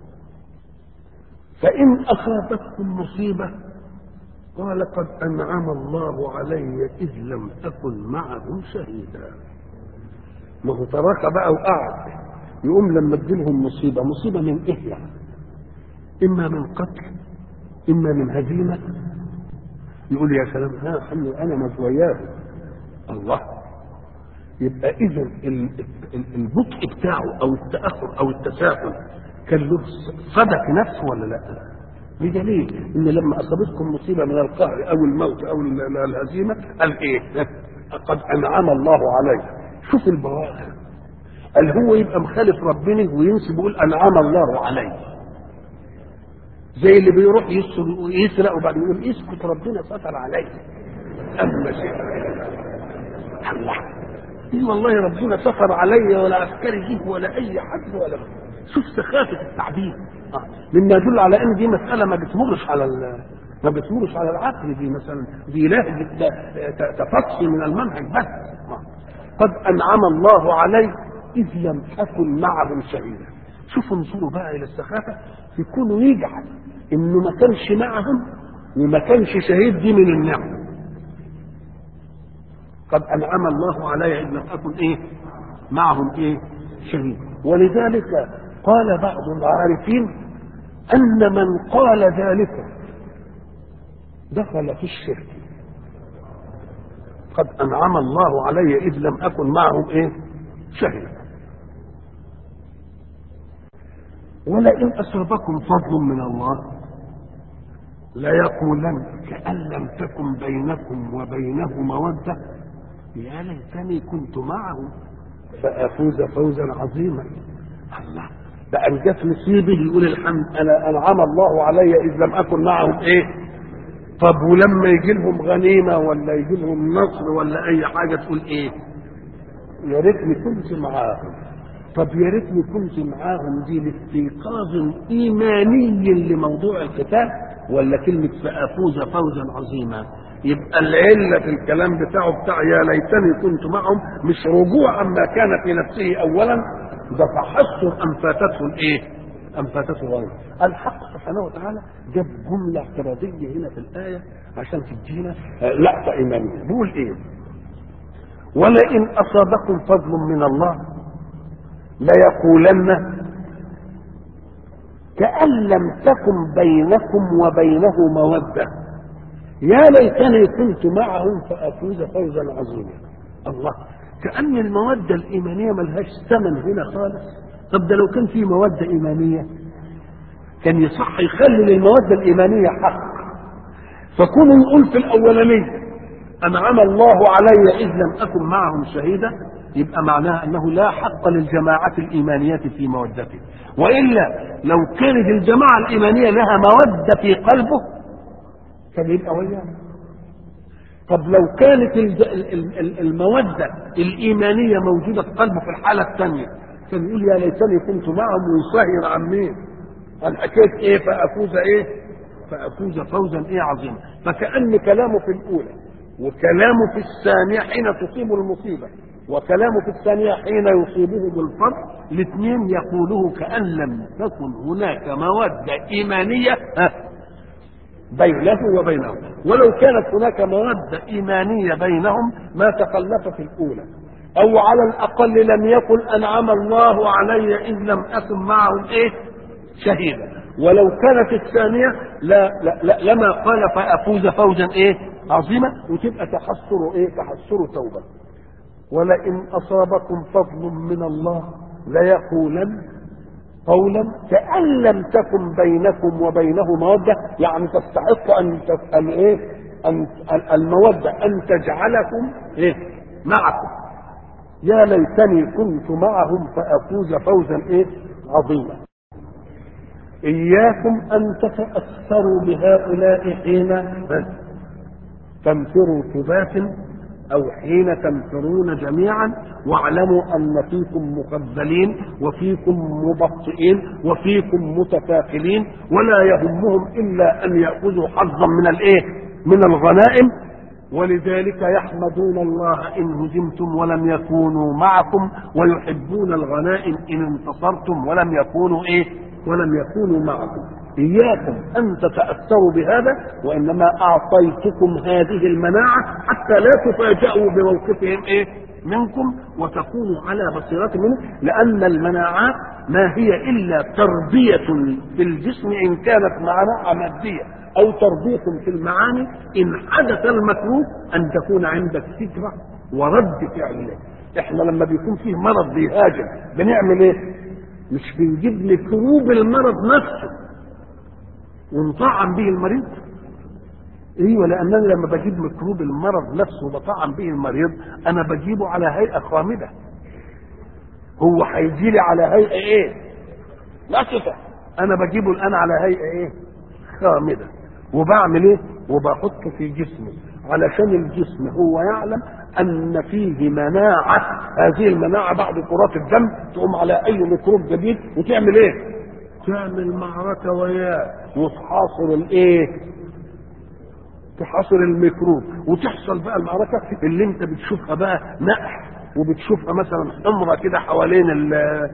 فإن أصابتكم مصيبة قال قد أنعم الله علي إذ لم أكن معهم شهيدا ما هو تراك بقى وقعد يقوم لما تجيلهم مصيبة مصيبة من إيه يعني إما من قتل إما من هزيمة يقول يا سلام ها خلوا أنا مش وياه الله يبقى اذا البطء بتاعه او التاخر او التساهل كان له صدق نفسه ولا لا؟ بدليل ان لما اصابتكم مصيبه من القهر او الموت او الهزيمه قال ايه؟ قد انعم الله علي شوف البواخر قال هو يبقى مخالف ربنا وينسب يقول انعم الله علي زي اللي بيروح يسرق وبعدين يقول اسكت ربنا ستر علي اما شيء الله دي والله ربنا سفر علي ولا عسكري جه ولا اي حد ولا شوف سخافه التعبير آه. مما يدل على ان دي مساله ما بتمرش على ما بتمرش على العقل دي مثلا دي لهجه تفصي من المنهج بس آه. قد انعم الله علي اذ لم اكن معهم شهيدا شوفوا انظروا بقى الى السخافه في كونه يجعل انه ما كانش معهم وما كانش شهيد دي من النعمه قد انعم الله علي ان لم اكن ايه معهم ايه شهيد ولذلك قال بعض العارفين ان من قال ذلك دخل في الشرك قد انعم الله علي اذ لم اكن معهم ايه شهيد ولئن اصابكم فضل من الله ليقولن كأن لم تكن بينكم وبينه مودة يا ليتني كنت معه فافوز فوزا عظيما الله بقى ان جت مصيبه يقول الحمد انا انعم الله علي اذ لم اكن معهم ايه طب ولما يجي لهم غنيمه ولا يجي لهم نصر ولا اي حاجه تقول ايه يا ريتني كنت معاهم طب يا ريتني كنت معاهم دي لاستيقاظ ايماني لموضوع القتال ولا كلمه فافوز فوزا عظيما يبقى العله في الكلام بتاعه بتاع يا ليتني كنت معهم مش رجوع عما كان في نفسه اولا ده تحسر ان فاتته الايه؟ ان فاتته غيره. الحق سبحانه وتعالى جاب جمله اعتراضيه هنا في الايه عشان تدينا لقطه ايمانيه بيقول ايه؟ ولئن اصابكم فضل من الله ليقولن كأن لم تكن بينكم وبينه مودة يا ليتني كنت معهم فأفوز فوزا عظيما الله كأن المودة الإيمانية ملهاش ثمن هنا خالص طب ده لو كان في مودة إيمانية كان يصح يخلي للمودة الإيمانية حق فكونوا يقول في الأولانية أنعم الله علي إذ لم أكن معهم شهيدا يبقى معناها أنه لا حق للجماعة الإيمانية في مودته وإلا لو كانت الجماعة الإيمانية لها مودة في قلبه كان يبقى وياه طب لو كانت المودة الإيمانية موجودة في قلبه في الحالة الثانية كان يقول يا ليتني كنت معهم ويصهر عن مين؟ الحكاية إيه فأفوز إيه؟ فأفوز فوزا إيه عظيما فكأن كلامه في الأولى وكلامه في الثانية حين تصيب المصيبة وكلامه في الثانية حين يصيبه بالفرق الاثنين يقوله كأن لم تكن هناك مودة إيمانية بينه وبينهم ولو كانت هناك مودة إيمانية بينهم ما تخلف في الأولى أو على الأقل لم يقل أنعم الله علي إذ لم أكن معهم إيه شهيدا ولو كانت الثانية لا, لا, لا لما قال فأفوز فوزا إيه عظيمة وتبقى تحسر إيه تحسر توبة ولئن أصابكم فضل من الله ليقولن قولا كأن لم تكن بينكم وبينه مودة يعني تستحق أن أن إيه أن المودة أن تجعلكم إيه معكم يا ليتني كنت معهم فأفوز فوزا إيه عظيما إياكم أن تتأثروا بهؤلاء حين تنفروا ثبات أو حين تنفرون جميعا واعلموا أن فيكم مخذلين وفيكم مبطئين وفيكم متكافلين ولا يهمهم إلا أن يأخذوا حظا من الإيه؟ من الغنائم ولذلك يحمدون الله إن هزمتم ولم يكونوا معكم ويحبون الغنائم إن انتصرتم ولم يكونوا إيه؟ ولم يكونوا معكم إياكم أن تتأثروا بهذا وإنما أعطيتكم هذه المناعة حتى لا تفاجأوا بموقفهم إيه منكم وتكونوا على بصيرة منه لأن المناعات ما هي إلا تربية في الجسم إن كانت مناعة مادية أو تربية في المعاني إن حدث المكروه أن تكون عندك فكرة ورد فعل له احنا لما بيكون فيه مرض بيهاجم بنعمل ايه مش بنجيب لكروب المرض نفسه ونطعم به المريض ايوه لانني لما بجيب ميكروب المرض نفسه وبطعم به المريض انا بجيبه على هيئه خامده هو هيجي لي على هيئه ايه نشفه انا بجيبه الان على هيئه ايه خامده وبعمل ايه وبحطه في جسمي علشان الجسم هو يعلم ان فيه مناعه هذه المناعه بعد كرات الدم تقوم على اي ميكروب جديد وتعمل ايه تعمل معركة وياه وتحاصر الايه تحاصر الميكروب وتحصل بقى المعركة اللي انت بتشوفها بقى نقح وبتشوفها مثلا حمرة كده حوالين ال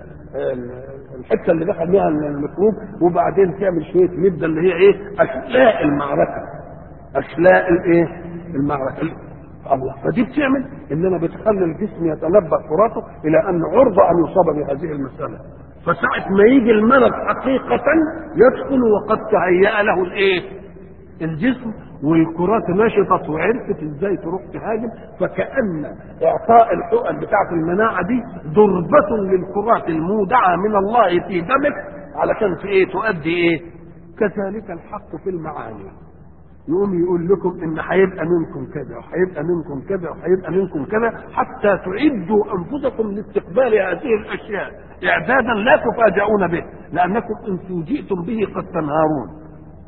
الحته اللي دخل بيها الميكروب وبعدين تعمل شويه مده اللي هي ايه اشلاء المعركه اشلاء الايه المعركه الله فدي بتعمل انما بتخلي الجسم يتنبأ كراته الى ان عرضه ان يصاب بهذه المساله فساعة ما يجي المرض حقيقة يدخل وقد تهيأ له الايه؟ الجسم والكرات نشطت وعرفت ازاي تروح تهاجم فكأن اعطاء الحقن بتاعة المناعة دي ضربة للكرات المودعة من الله في دمك علشان في ايه تؤدي ايه؟ كذلك الحق في المعاني يقوم يقول لكم ان هيبقى منكم كذا وهيبقى منكم كذا وهيبقى منكم كذا حتى تعدوا انفسكم لاستقبال هذه الاشياء اعدادا لا تفاجؤون به لانكم ان فوجئتم به قد تنهارون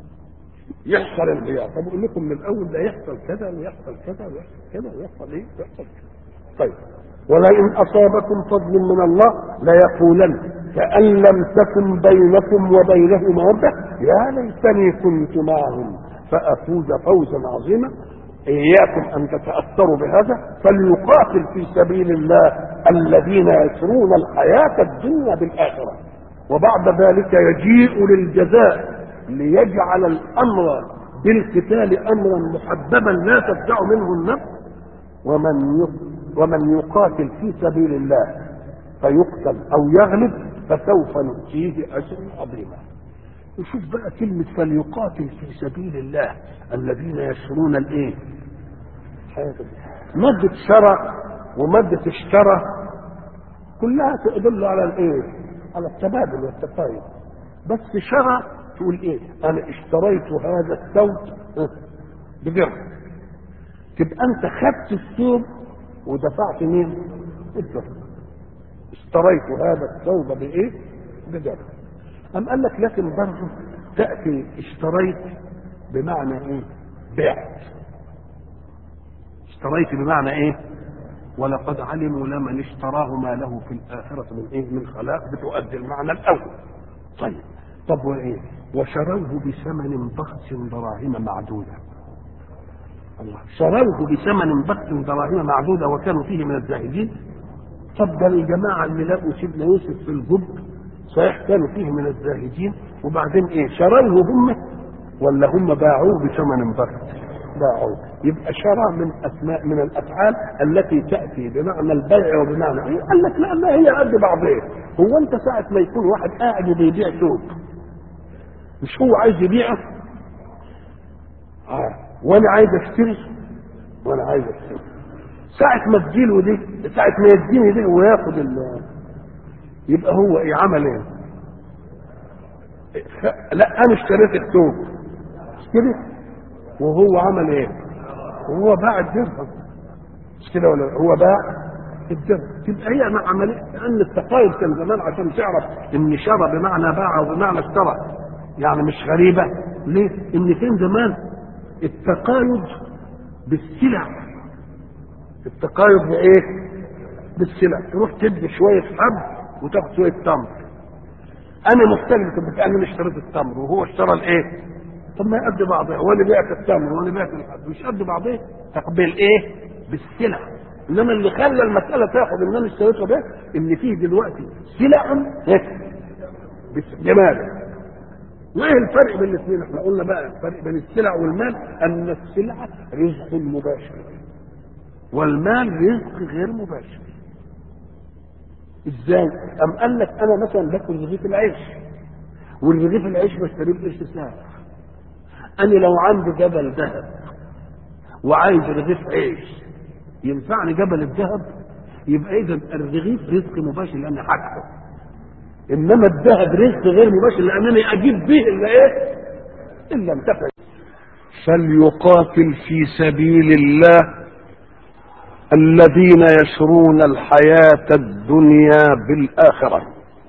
يحصل انهيار طب اقول لكم من الاول ده يحصل كذا ويحصل كذا ويحصل كذا ويحصل ايه ويحصل كذا طيب ولئن أصابكم فضل من الله ليقولن كأن لم تكن بينكم وبينه مودة يا ليتني كنت معهم فأفوز فوزا عظيما إياكم أن تتأثروا بهذا فليقاتل في سبيل الله الذين يسرون الحياة الدنيا بالآخرة وبعد ذلك يجيء للجزاء ليجعل الأمر بالقتال أمرا محببا لا تدع منه النفس ومن ومن يقاتل في سبيل الله فيقتل أو يغلب فسوف نؤتيه أجرا عظيما وشوف بقى كلمة فليقاتل في سبيل الله الذين يشرون الايه؟ مادة شرى ومادة اشترى كلها تدل على الايه؟ على التبادل والتفايد بس شرى تقول ايه؟ انا اشتريت هذا الثوب بدرهم تبقى انت خدت الثوب ودفعت مين؟ الدرهم اشتريت هذا الثوب بايه؟ بدرهم أم قال لك لكن برضه تأتي اشتريت بمعنى ايه؟ بعت اشتريت بمعنى ايه؟ ولقد علموا لمن اشتراه ما له في الآخرة من ايه؟ من خلاق بتؤدي المعنى الأول. طيب طب وايه؟ وشروه بثمن بخس دراهم معدودة. الله شروه بثمن بخس دراهم معدودة وكانوا فيه من الزاهدين. طب ده الجماعة اللي لقوا سيدنا يوسف في الجب صحيح كانوا فيه من الزاهدين وبعدين ايه شروه هم ولا هم باعوه بثمن بخس باعوه يبقى شرى من اسماء من الافعال التي تاتي بمعنى البيع وبمعنى ايه قال لك لا لا هي قد بعضيه هو انت ساعه ما يكون واحد قاعد وبيبيع ثوب مش هو عايز يبيعه آه. وانا عايز اشتري وانا عايز اشتري ساعة ما تجيله دي ساعة ما يديني دي وياخد ال يبقى هو ايه عمل ايه؟ لا انا اشتريت الثوب مش كده؟ وهو عمل ايه؟ وهو باع الدرهم مش كده ولا هو باع الدرهم تبقى هي مع عمليه لان التقايض كان زمان عشان تعرف ان شرى بمعنى باع وبمعنى اشترى يعني مش غريبه ليه؟ ان كان زمان التقايض بالسلع التقايض بايه؟ بالسلع تروح تدي شويه حب وتاخد شويه تمر انا مختلف طب انا اشتريت التمر وهو اشترى الايه طب ما يقضي بعضها وانا بعت التمر وانا بعت الحب مش قد بعضها تقبل ايه بالسلع انما اللي خلى المساله تاخد ان انا اشتريتها ده ان فيه دلوقتي سلع جمال وايه الفرق بين الاثنين احنا قلنا بقى الفرق بين السلع والمال ان السلعه رزق مباشر والمال رزق غير مباشر ازاي؟ أم قال لك أنا مثلا باكل رغيف العيش والرغيف العيش بشتريه بقرش ساعة أنا لو عندي جبل ذهب وعايز رغيف عيش ينفعني جبل الذهب يبقى إذا الرغيف رزق مباشر لأني حاجته إنما الذهب رزق غير مباشر لأنني أجيب به إلا إيه؟ إلا انتفع فليقاتل في سبيل الله الذين يشرون الحياة الدنيا بالآخرة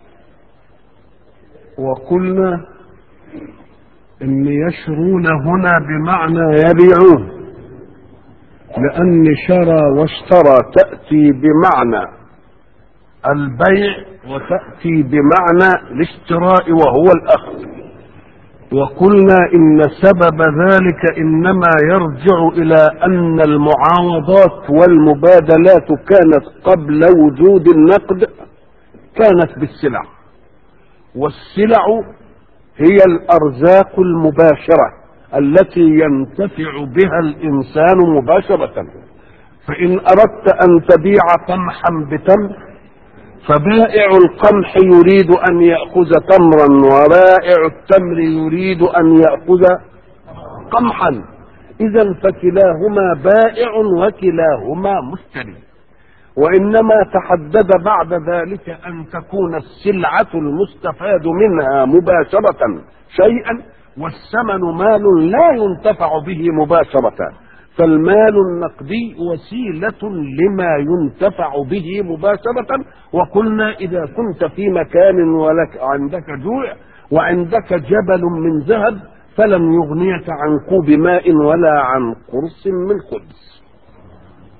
وقلنا إن يشرون هنا بمعنى يبيعون لأن شرى واشترى تأتي بمعنى البيع وتأتي بمعنى الاشتراء وهو الأخذ وقلنا ان سبب ذلك انما يرجع الى ان المعاوضات والمبادلات كانت قبل وجود النقد كانت بالسلع والسلع هي الارزاق المباشره التي ينتفع بها الانسان مباشره فان اردت ان تبيع قمحا بتمر فبائع القمح يريد ان ياخذ تمرا وبائع التمر يريد ان ياخذ قمحا اذا فكلاهما بائع وكلاهما مشتري وانما تحدد بعد ذلك ان تكون السلعه المستفاد منها مباشره شيئا والثمن مال لا ينتفع به مباشره فالمال النقدي وسيلة لما ينتفع به مباشرة وقلنا إذا كنت في مكان ولك عندك جوع وعندك جبل من ذهب فلم يغنيك عن كوب ماء ولا عن قرص من خبز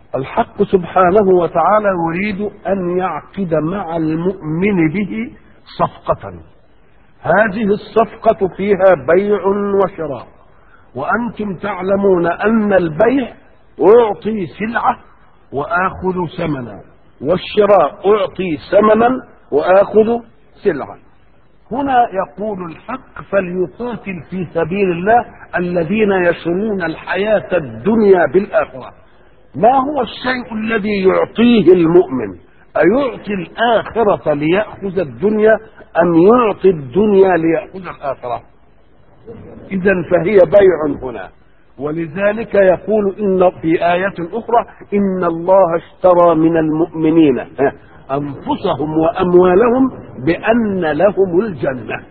الحق سبحانه وتعالى يريد أن يعقد مع المؤمن به صفقة هذه الصفقة فيها بيع وشراء وأنتم تعلمون أن البيع أعطي سلعة وآخذ ثمنا والشراء أعطي ثمنا وآخذ سلعة هنا يقول الحق فليقاتل في سبيل الله الذين يشرون الحياة الدنيا بالآخرة ما هو الشيء الذي يعطيه المؤمن أيعطي الآخرة ليأخذ الدنيا أم يعطي الدنيا ليأخذ الآخرة إذا فهي بيع هنا ولذلك يقول إن في آية أخرى إن الله اشترى من المؤمنين أنفسهم وأموالهم بأن لهم الجنة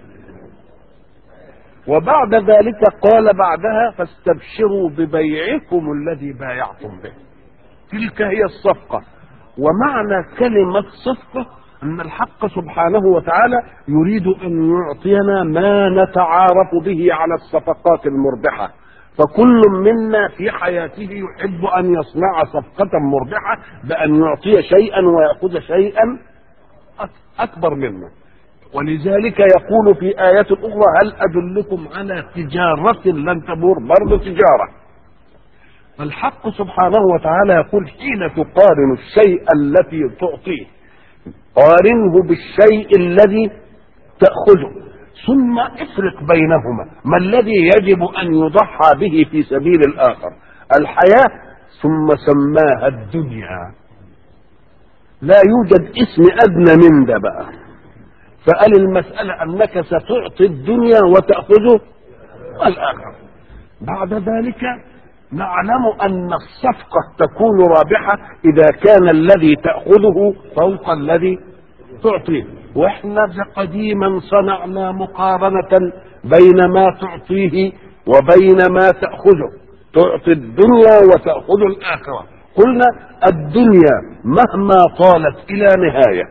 وبعد ذلك قال بعدها فاستبشروا ببيعكم الذي بايعتم به تلك هي الصفقة ومعنى كلمة صفقة أن الحق سبحانه وتعالى يريد أن يعطينا ما نتعارف به على الصفقات المربحة فكل منا في حياته يحب أن يصنع صفقة مربحة بأن يعطي شيئا ويأخذ شيئا أكبر منه ولذلك يقول في آية أخرى هل أدلكم على تجارة لن تبور برضه تجارة فالحق سبحانه وتعالى يقول حين تقارن الشيء الذي تعطيه قارنه بالشيء الذي تأخذه ثم افرق بينهما ما الذي يجب أن يضحى به في سبيل الآخر الحياة ثم سماها الدنيا لا يوجد اسم أدنى من ده بقى فقال المسألة أنك ستعطي الدنيا وتأخذه الآخر بعد ذلك نعلم أن الصفقة تكون رابحة إذا كان الذي تأخذه فوق الذي تعطيه واحنا قديما صنعنا مقارنة بين ما تعطيه وبين ما تأخذه تعطي الدنيا وتأخذ الآخرة قلنا الدنيا مهما طالت إلى نهاية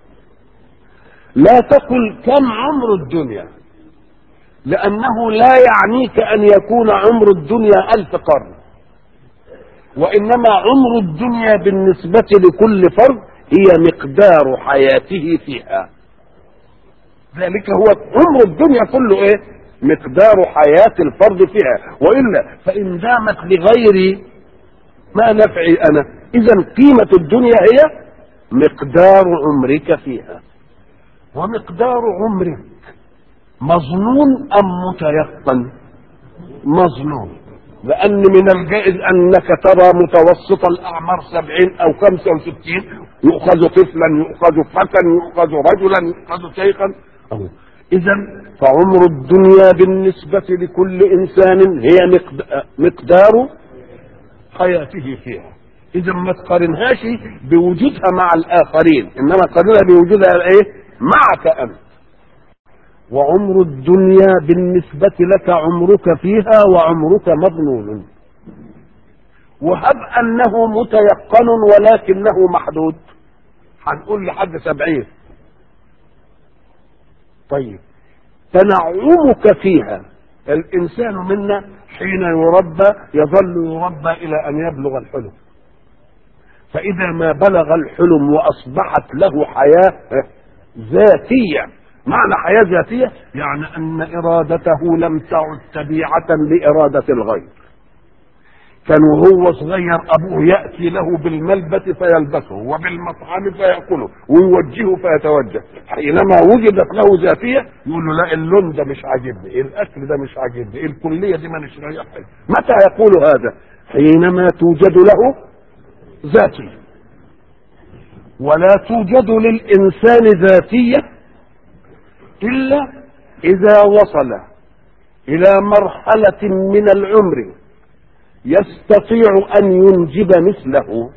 لا تقل كم عمر الدنيا لأنه لا يعنيك أن يكون عمر الدنيا ألف قرن وإنما عمر الدنيا بالنسبة لكل فرد هي مقدار حياته فيها ذلك هو عمر الدنيا كله ايه مقدار حياة الفرد فيها وإلا فإن دامت لغيري ما نفعي أنا إذا قيمة الدنيا هي مقدار عمرك فيها ومقدار عمرك مظنون أم متيقن مظنون لأن من الجائز أنك ترى متوسط الأعمار سبعين أو خمسة وستين يؤخذ طفلا يؤخذ فتى يؤخذ رجلا يؤخذ شيخا إذا فعمر الدنيا بالنسبة لكل إنسان هي مقدار حياته فيها إذا ما تقارنهاش بوجودها مع الآخرين إنما قارنها بوجودها إيه؟ معك أنت وعمر الدنيا بالنسبة لك عمرك فيها وعمرك مظنون وهب أنه متيقن ولكنه محدود هنقول لحد سبعين طيب تنعمك فيها الإنسان منا حين يربى يظل يربى إلى أن يبلغ الحلم فإذا ما بلغ الحلم وأصبحت له حياة ذاتية معنى حياة ذاتية يعني أن إرادته لم تعد تبيعة لإرادة الغير كان وهو صغير أبوه يأتي له بالملبس فيلبسه وبالمطعم فيأكله ويوجهه فيتوجه حينما وجدت له ذاتية يقول له لا اللون ده مش عاجبني الأكل ده مش عاجبني الكلية دي ما مش رايحة متى يقول هذا حينما توجد له ذاتية ولا توجد للإنسان ذاتية إلا إذا وصل إلى مرحلة من العمر يستطيع أن ينجب مثله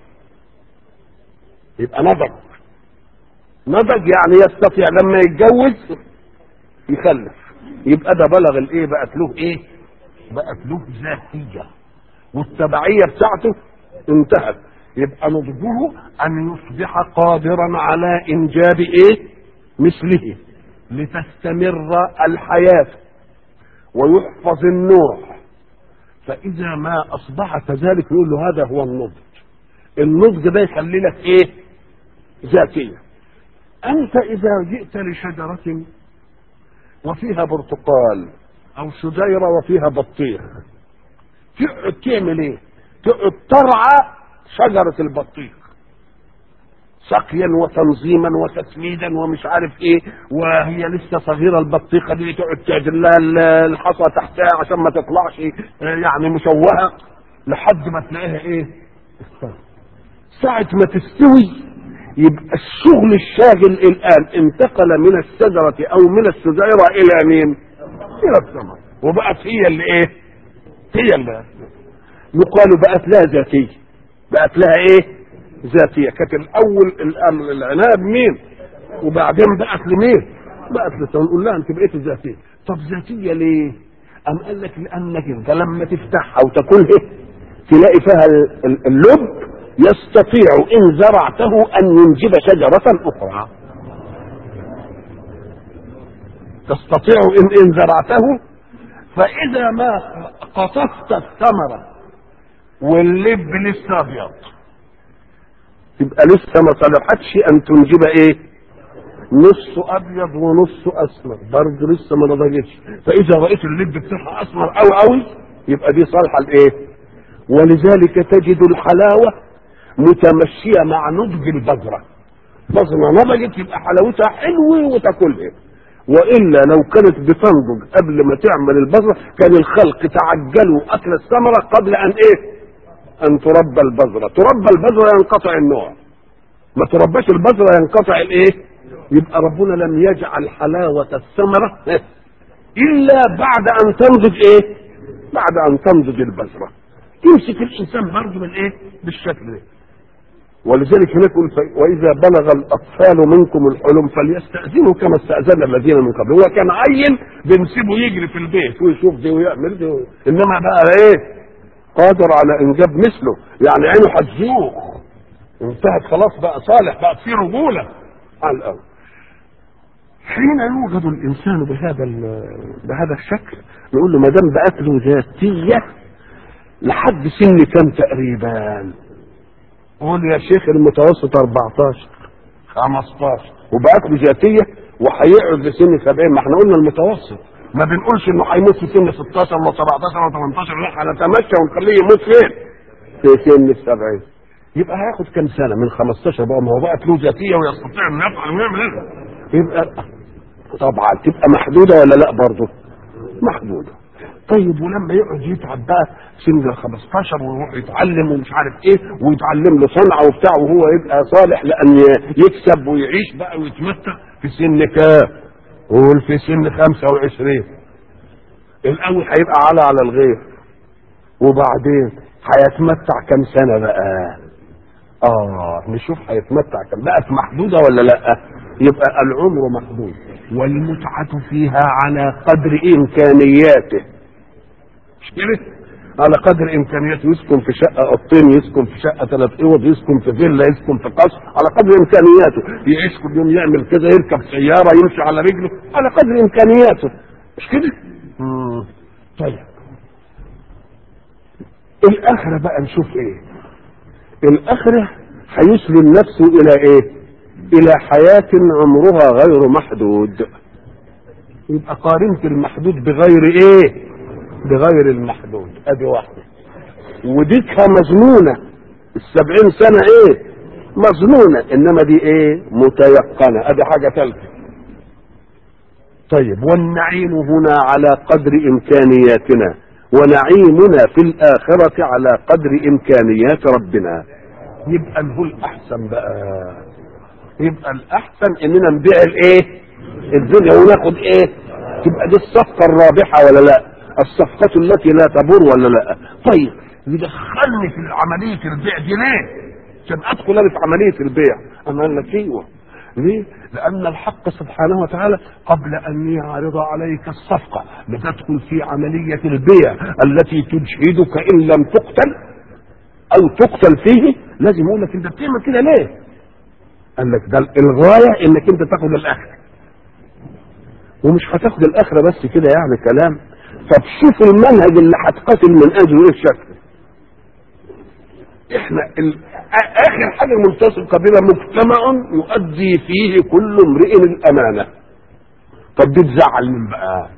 يبقى نضج نضج يعني يستطيع لما يتجوز يخلف يبقى ده بلغ الايه بقت له ايه بقت له ذاتيه والتبعيه بتاعته انتهت يبقى نضجه ان يصبح قادرا على انجاب ايه مثله لتستمر الحياة ويحفظ النوع فإذا ما أصبح كذلك يقول له هذا هو النضج النضج ده يخلي لك ايه ذاتيه انت اذا جئت لشجره وفيها برتقال او شجيره وفيها بطيخ تقعد تعمل ايه تقعد ترعى شجره البطيخ سقيا وتنظيما وتسميدا ومش عارف ايه وهي لسه صغيره البطيخه دي تقعد تعدل لها الحصى تحتها عشان ما تطلعش يعني مشوهه لحد ما تلاقيها ايه ساعة ما تستوي يبقى الشغل الشاغل الآن انتقل من الشجرة أو من الشجيرة إلى مين؟ إلى الثمر وبقت هي اللي إيه؟ هي اللي يقال بقت لها ذاتية بقت لها إيه؟ ذاتية كانت الأول الأمر العناب مين؟ وبعدين بقت لمين؟ بقت لسه نقول لها أنت بقيت ذاتية طب ذاتية ليه؟ أم قال لك لأنك أنت لما تفتحها وتاكلها تلاقي فيها اللب يستطيع إن زرعته أن ينجب شجرة أخرى تستطيع إن إن زرعته فإذا ما قطفت الثمرة واللب لسه أبيض تبقى لسه ما صلحتش أن تنجب إيه؟ نص أبيض ونص أسمر برضه لسه ما نضجتش فإذا رأيت اللب بتاعها أسمر أوي أوي يبقى دي صالحة لإيه؟ ولذلك تجد الحلاوة متمشية مع نضج البذرة بذرة نضجت يبقى حلاوتها حلوة وتاكلها والا لو كانت بتنضج قبل ما تعمل البذره كان الخلق تعجلوا اكل الثمره قبل ان ايه؟ ان تربى البذره، تربى البذره ينقطع النوع. ما ترباش البذره ينقطع الايه؟ يبقى ربنا لم يجعل حلاوه الثمره الا بعد ان تنضج ايه؟ بعد ان تنضج البذره. يمسك الانسان برضه من ايه؟ بالشكل ده. ولذلك هناك يقول واذا بلغ الاطفال منكم الحلم فليستاذنوا كما استاذن الذين من قبل هو كان عيل بنسيبه يجري في البيت ويشوف دي ويعمل دي انما بقى ايه قادر على انجاب مثله يعني عينه هتزوق انتهت خلاص بقى صالح بقى في رجوله على الاول حين يوجد الانسان بهذا بهذا الشكل نقول له ما دام بقت له ذاتيه لحد سن كم تقريبا قول يا شيخ المتوسط 14 15 وبقت له ذاتيه وهيقعد لسن 70 ما احنا قلنا المتوسط ما بنقولش انه هيموت في سن 16 ولا 17 ولا 18 لا هنتمشى ونخليه يموت فين؟ في سن ال 70 يبقى هياخد كام سنه من 15 بقى ما هو بقت له ذاتيه ويستطيع انه يفعل ويعمل ايه؟ يبقى طبعا تبقى محدوده ولا لا برضه؟ محدوده طيب ولما يقعد يتعب بقى سن 15 ويروح يتعلم ومش عارف ايه ويتعلم له صنعه وبتاع وهو يبقى صالح لان يكسب ويعيش بقى ويتمتع في سن كام؟ قول في سن 25 الاول هيبقى على على الغير وبعدين هيتمتع كم سنه بقى؟ اه نشوف هيتمتع كم بقت محدوده ولا لا؟ يبقى العمر محدود والمتعه فيها على قدر امكانياته مش كده؟ على قدر امكانياته يسكن في شقه اوضتين يسكن في شقه ثلاث اوض يسكن في فيلا يسكن في قصر على قدر امكانياته يعيش كل يوم يعمل كذا يركب سياره يمشي على رجله على قدر امكانياته مش كده؟ مم. طيب الاخره بقى نشوف ايه؟ الاخره هيسلم نفسه الى ايه؟ الى حياه عمرها غير محدود يبقى قارنت المحدود بغير ايه؟ بغير المحدود ادي واحده وديكها مظنونه السبعين سنه ايه مظنونه انما دي ايه متيقنه ادي حاجه ثالثه طيب والنعيم هنا على قدر امكانياتنا ونعيمنا في الاخره على قدر امكانيات ربنا يبقى نقول احسن بقى يبقى الاحسن اننا نبيع الايه الدنيا وناخد ايه تبقى دي الصفقه الرابحه ولا لا الصفقة التي لا تبور ولا لا طيب يدخلني في عملية البيع دي ليه عشان ادخل انا في عملية البيع انا قال لك ايوه ليه لان الحق سبحانه وتعالى قبل ان يعرض عليك الصفقة لتدخل في عملية البيع التي تجهدك ان لم تقتل او تقتل فيه لازم يقول لك انت بتعمل كده ليه قال لك ده الغاية انك انت تاخد الاخره ومش هتاخد الاخره بس كده يعني كلام طب شوف المنهج اللي هتقاتل من اجله ايه الشكل احنا ال... آ- اخر حاجه ملتصقه بنا مجتمع يؤدي فيه كل امرئ الامانه طب دي تزعل من بقى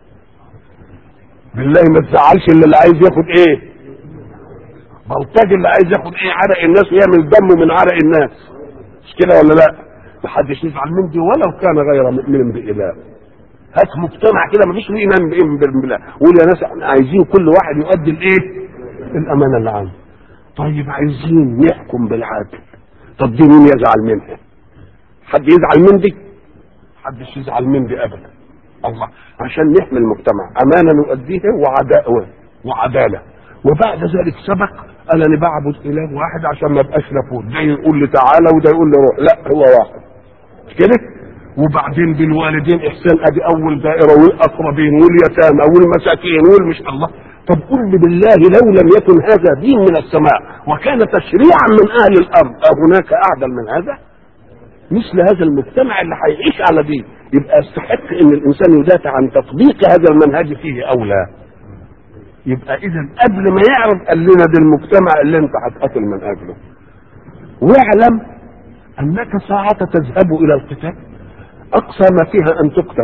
بالله ما تزعلش اللي, اللي عايز ياخد ايه بلطجي اللي عايز ياخد ايه عرق الناس ويعمل دم من عرق الناس مش كده ولا لا محدش يزعل من دي ولو كان غير مؤمن بإله هات مجتمع كده مفيش فيه ايمان بإيمان بالله قول يا ناس احنا عايزين كل واحد يؤدي الايه الامانه اللي عنده طيب عايزين نحكم بالعدل طب دي مين يزعل منها حد يزعل من دي حدش يزعل من دي ابدا الله عشان نحمي المجتمع امانه نؤديها وعداء وعداله وبعد ذلك سبق قال انا بعبد اله واحد عشان ما ابقاش نفوت ده يقول لي تعالى وده يقول لي روح لا هو واحد مش كده وبعدين بالوالدين احسان ادي اول دائره والاقربين واليتامى والمساكين والمش الله طب قل لي بالله لو لم يكن هذا دين من السماء وكان تشريعا من اهل الارض أهناك اعدل من هذا؟ مثل هذا المجتمع اللي هيعيش على دين يبقى يستحق ان الانسان يدافع عن تطبيق هذا المنهج فيه او لا يبقى اذا قبل ما يعرف قال لنا ده المجتمع اللي انت هتقاتل من اجله واعلم انك ساعة تذهب الى القتال اقصى ما فيها ان تقتل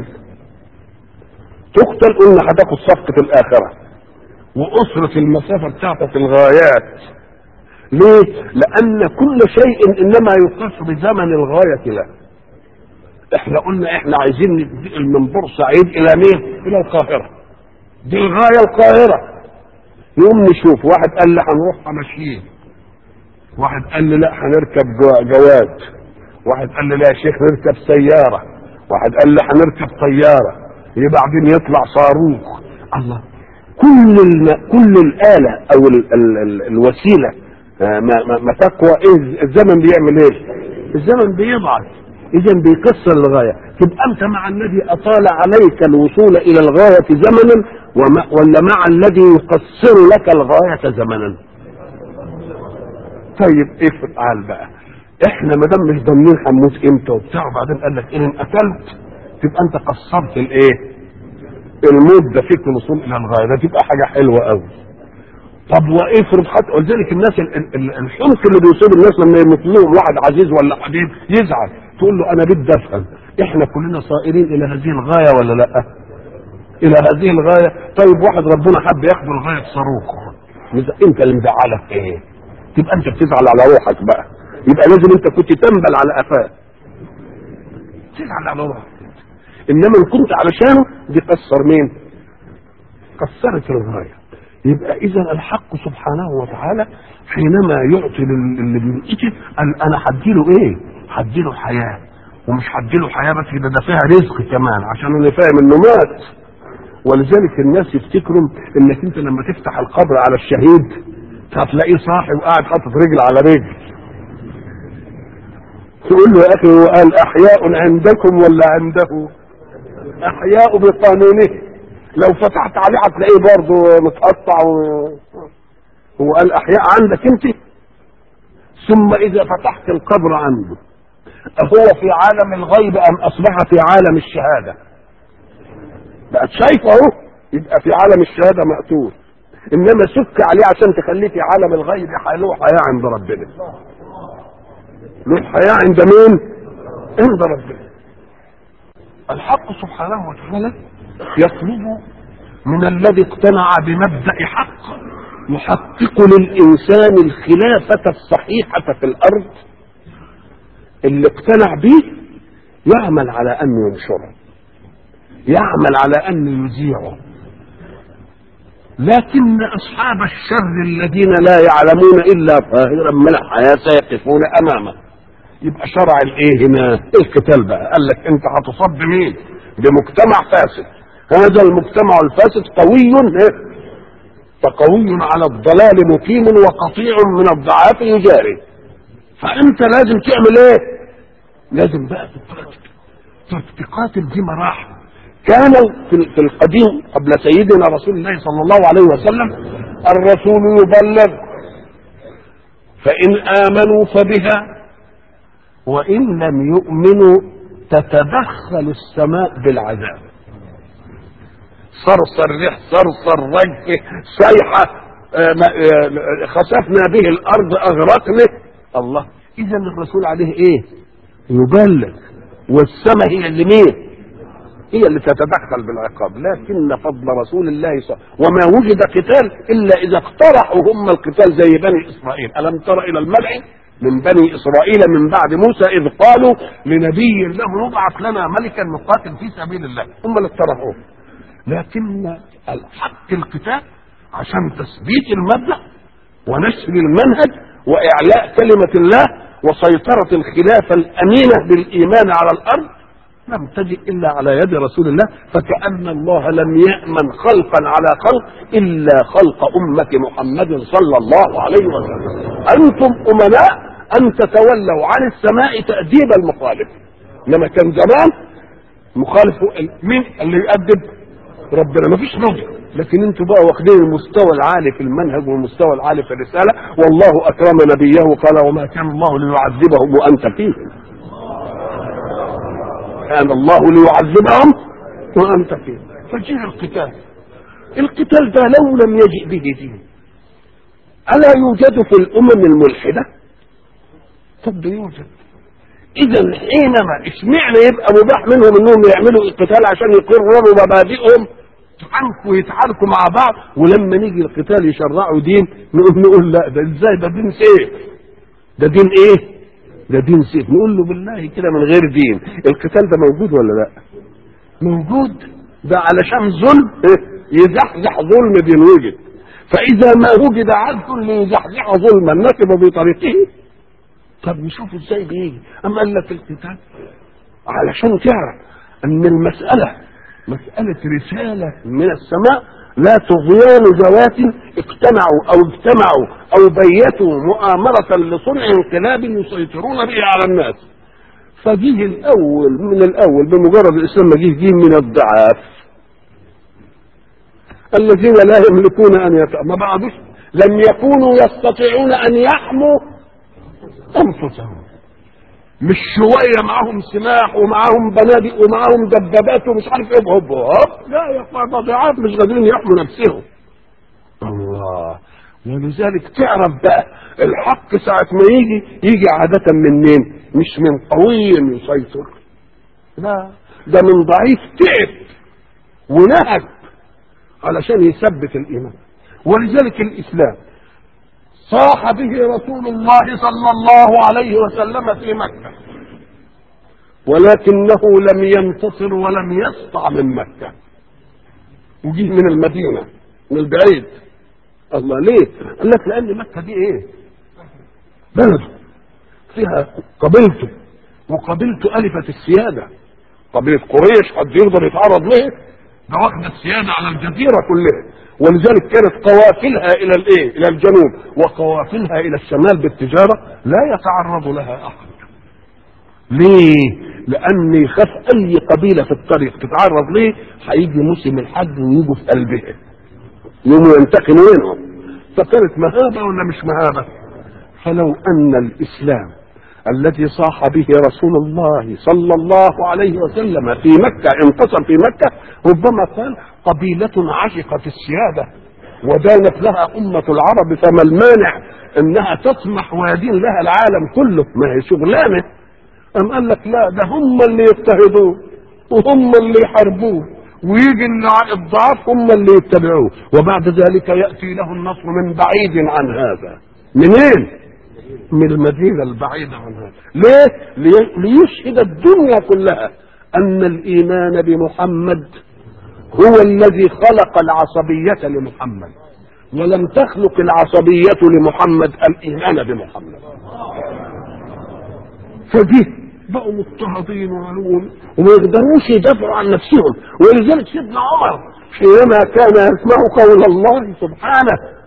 تقتل قلنا هتاخد صفقة الاخرة واسرة المسافة بتاعتك الغايات ليه؟ لأن كل شيء إنما يقاس بزمن الغاية له. إحنا قلنا إحنا عايزين ننتقل من بورسعيد إلى مين؟ إلى القاهرة. دي الغاية القاهرة. يقوم نشوف واحد قال لي هنروح ماشيين. واحد قال لي لا هنركب جو- جواد. واحد قال لي لا يا شيخ نركب سيارة. واحد قال لي هنركب طيارة. يبقى بعدين يطلع صاروخ. الله كل الم... كل الآلة أو ال... ال... ال... الوسيلة آه، ما ما ما تقوى ايه الزمن بيعمل ايه؟ الزمن بيضعف اذا بيكسر الغايه تبقى انت مع الذي اطال عليك الوصول الى الغايه زمنا وما ولا مع الذي يقصر لك الغايه زمنا طيب افعل بقى احنا ما دام مش ضامنين هنموت امتى وبتاع وبعدين قال لك ان قتلت تبقى انت قصرت الايه؟ المده فيك الوصول الى الغايه ده تبقى حاجه حلوه قوي طب وافرض حتى ولذلك الناس ال- ال- ال- الحمق اللي بيصيب الناس لما يموت لهم واحد عزيز ولا حبيب يزعل تقول له انا بدي افهم احنا كلنا صائرين الى هذه الغايه ولا لا؟ الى هذه الغايه طيب واحد ربنا حب ياخد الغايه بصاروخ يز- انت اللي مزعلك ايه؟ تبقى انت بتزعل على روحك بقى يبقى لازم انت كنت تنبل على قفاه تزعل على روحك انما ان كنت علشانه دي كسر مين؟ كسرت الغايه يبقى اذا الحق سبحانه وتعالى حينما يعطي لل- اللي بينقتل قال انا هديله ايه؟ هديله حياه ومش هديله حياه بس كده ده فيها رزق كمان عشان انا فاهم انه مات ولذلك الناس يفتكروا انك انت لما تفتح القبر على الشهيد هتلاقيه صاحي وقاعد حاطط رجل على رجل تقول له يا اخي هو قال احياء عندكم ولا عنده؟ احياء بقانونه لو فتحت عليه هتلاقيه برضه متقطع و... هو قال احياء عندك انت ثم اذا فتحت القبر عنده اهو في عالم الغيب ام اصبح في عالم الشهاده بقت شايفه اهو يبقى في عالم الشهاده مقتول انما سك عليه عشان تخليه في عالم الغيب له حياه عند ربنا له حياه عند مين عند ربنا الحق سبحانه وتعالى يطلب من الذي اقتنع بمبدأ حق يحقق للإنسان الخلافة الصحيحة في الأرض اللي اقتنع به يعمل على أنه ينشره يعمل على أنه يذيعه لكن أصحاب الشر الذين لا يعلمون إلا ظاهرا من الحياة سيقفون أمامه يبقى شرع الايه هنا القتال بقى قال لك انت هتصاب بمين بمجتمع فاسد هذا المجتمع الفاسد قوي إيه؟ فقوي على الضلال مقيم وقطيع من الضعاف يجاري فانت لازم تعمل ايه لازم بقى تقاتل تقاتل دي مراحل كان في في القديم قبل سيدنا رسول الله صلى الله عليه وسلم الرسول يبلغ فإن آمنوا فبها وإن لم يؤمنوا تتدخل السماء بالعذاب صرصر ريح صرصر رجف صيحة آه، ما- آه، خسفنا به الارض اغرقنا الله اذا الرسول عليه ايه يبلغ والسماء هي اللي مين هي اللي تتدخل بالعقاب لكن فضل رسول الله صلى وما وجد قتال الا اذا اقترحوا هم القتال زي بني اسرائيل الم تر الى الملع من بني اسرائيل من بعد موسى اذ قالوا لنبي له نبعث لنا ملكا نقاتل في سبيل الله هم اللي اقترحوه لكن الحق القتال عشان تثبيت المبدا ونشر المنهج واعلاء كلمه الله وسيطره الخلافه الامينه بالايمان على الارض لم تجئ الا على يد رسول الله فكأن الله لم يأمن خلقا على خلق الا خلق امة محمد صلى الله عليه وسلم. انتم امناء ان تتولوا عن السماء تأديب المخالف. لما كان زمان مخالف مين اللي يؤدب؟ ربنا ما فيش نضج لكن انتوا بقى واخدين المستوى العالي في المنهج والمستوى العالي في الرساله والله اكرم نبيه قال وما كان الله ليعذبهم وانت فيهم كان الله ليعذبهم وانت فيهم فجاء القتال القتال ده لو لم يجئ به دين الا يوجد في الامم الملحده طب ده يوجد اذا حينما اشمعنى يبقى مباح منهم انهم يعملوا القتال عشان يقرروا مبادئهم يتعاركوا ويتعاركوا مع بعض ولما نيجي القتال يشرعوا دين نقول نقول لا ده ازاي ده دين سيف ده دين ايه ده دين سيف نقول له بالله كده من غير دين القتال ده موجود ولا لا موجود ده علشان ظلم إيه؟ يزحزح ظلم بينوجد فاذا ما وجد عدل ليزحزح ظلما نكب بطريقه طب نشوف ازاي بيجي اما قال لك القتال علشان تعرف ان المساله مساله رساله من السماء لا طغيان ذوات اجتمعوا او اجتمعوا او بيتوا مؤامره لصنع انقلاب يسيطرون به على الناس فجيه الاول من الاول بمجرد الاسلام ما جه جه من الضعاف الذين لا يملكون ان يت... ما بعضش لم يكونوا يستطيعون ان يحموا انفسهم مش شويه معاهم سلاح ومعاهم بنادق ومعاهم دبابات ومش عارف ايه هوب هوب لا يا اخوان ده ضعاف مش قادرين يحموا نفسهم الله ولذلك تعرف بقى الحق ساعة ما يجي يجي عادة من مين؟ مش من قوي يسيطر لا ده من ضعيف تعب ونهب علشان يثبت الإيمان ولذلك الإسلام صاح به رسول الله صلى الله عليه وسلم في مكة ولكنه لم ينتصر ولم يسطع من مكة وجيه من المدينة من البعيد الله ليه؟ قال لك لأن مكة دي إيه؟ بلده فيها قبيلته وقبيلته ألفت السيادة قبيلة قريش حد يقدر يتعرض ليه؟ ده واخد السيادة على الجزيرة كلها ولذلك كانت قوافلها إلى الإيه؟ إلى الجنوب وقوافلها إلى الشمال بالتجارة لا يتعرض لها أحد ليه؟ لأن يخاف أي قبيلة في الطريق تتعرض ليه هيجي موسم الحج ويجوا في قلبها يوموا ينتقموا منهم فكانت مهابة ولا مش مهابة؟ فلو أن الإسلام الذي صاح به رسول الله صلى الله عليه وسلم في مكة انتصر في مكة ربما قال قبيلة عشقت السيادة ودانت لها أمة العرب فما المانع أنها تطمح ويدين لها العالم كله ما هي شغلانة أم قال لك لا ده هم اللي يضطهدوه وهم اللي يحاربوه ويجي الضعاف هم اللي يتبعوه وبعد ذلك يأتي له النصر من بعيد عن هذا منين؟ من المدينة البعيدة عن هذا ليه؟ لي- ليشهد الدنيا كلها أن الإيمان بمحمد هو الذي خلق العصبية لمحمد ولم تخلق العصبية لمحمد الإيمان بمحمد فدي بقوا مضطهدين وعلوم وما يقدروش يدافعوا عن نفسهم ولذلك سيدنا عمر حينما كان يسمع قول الله سبحانه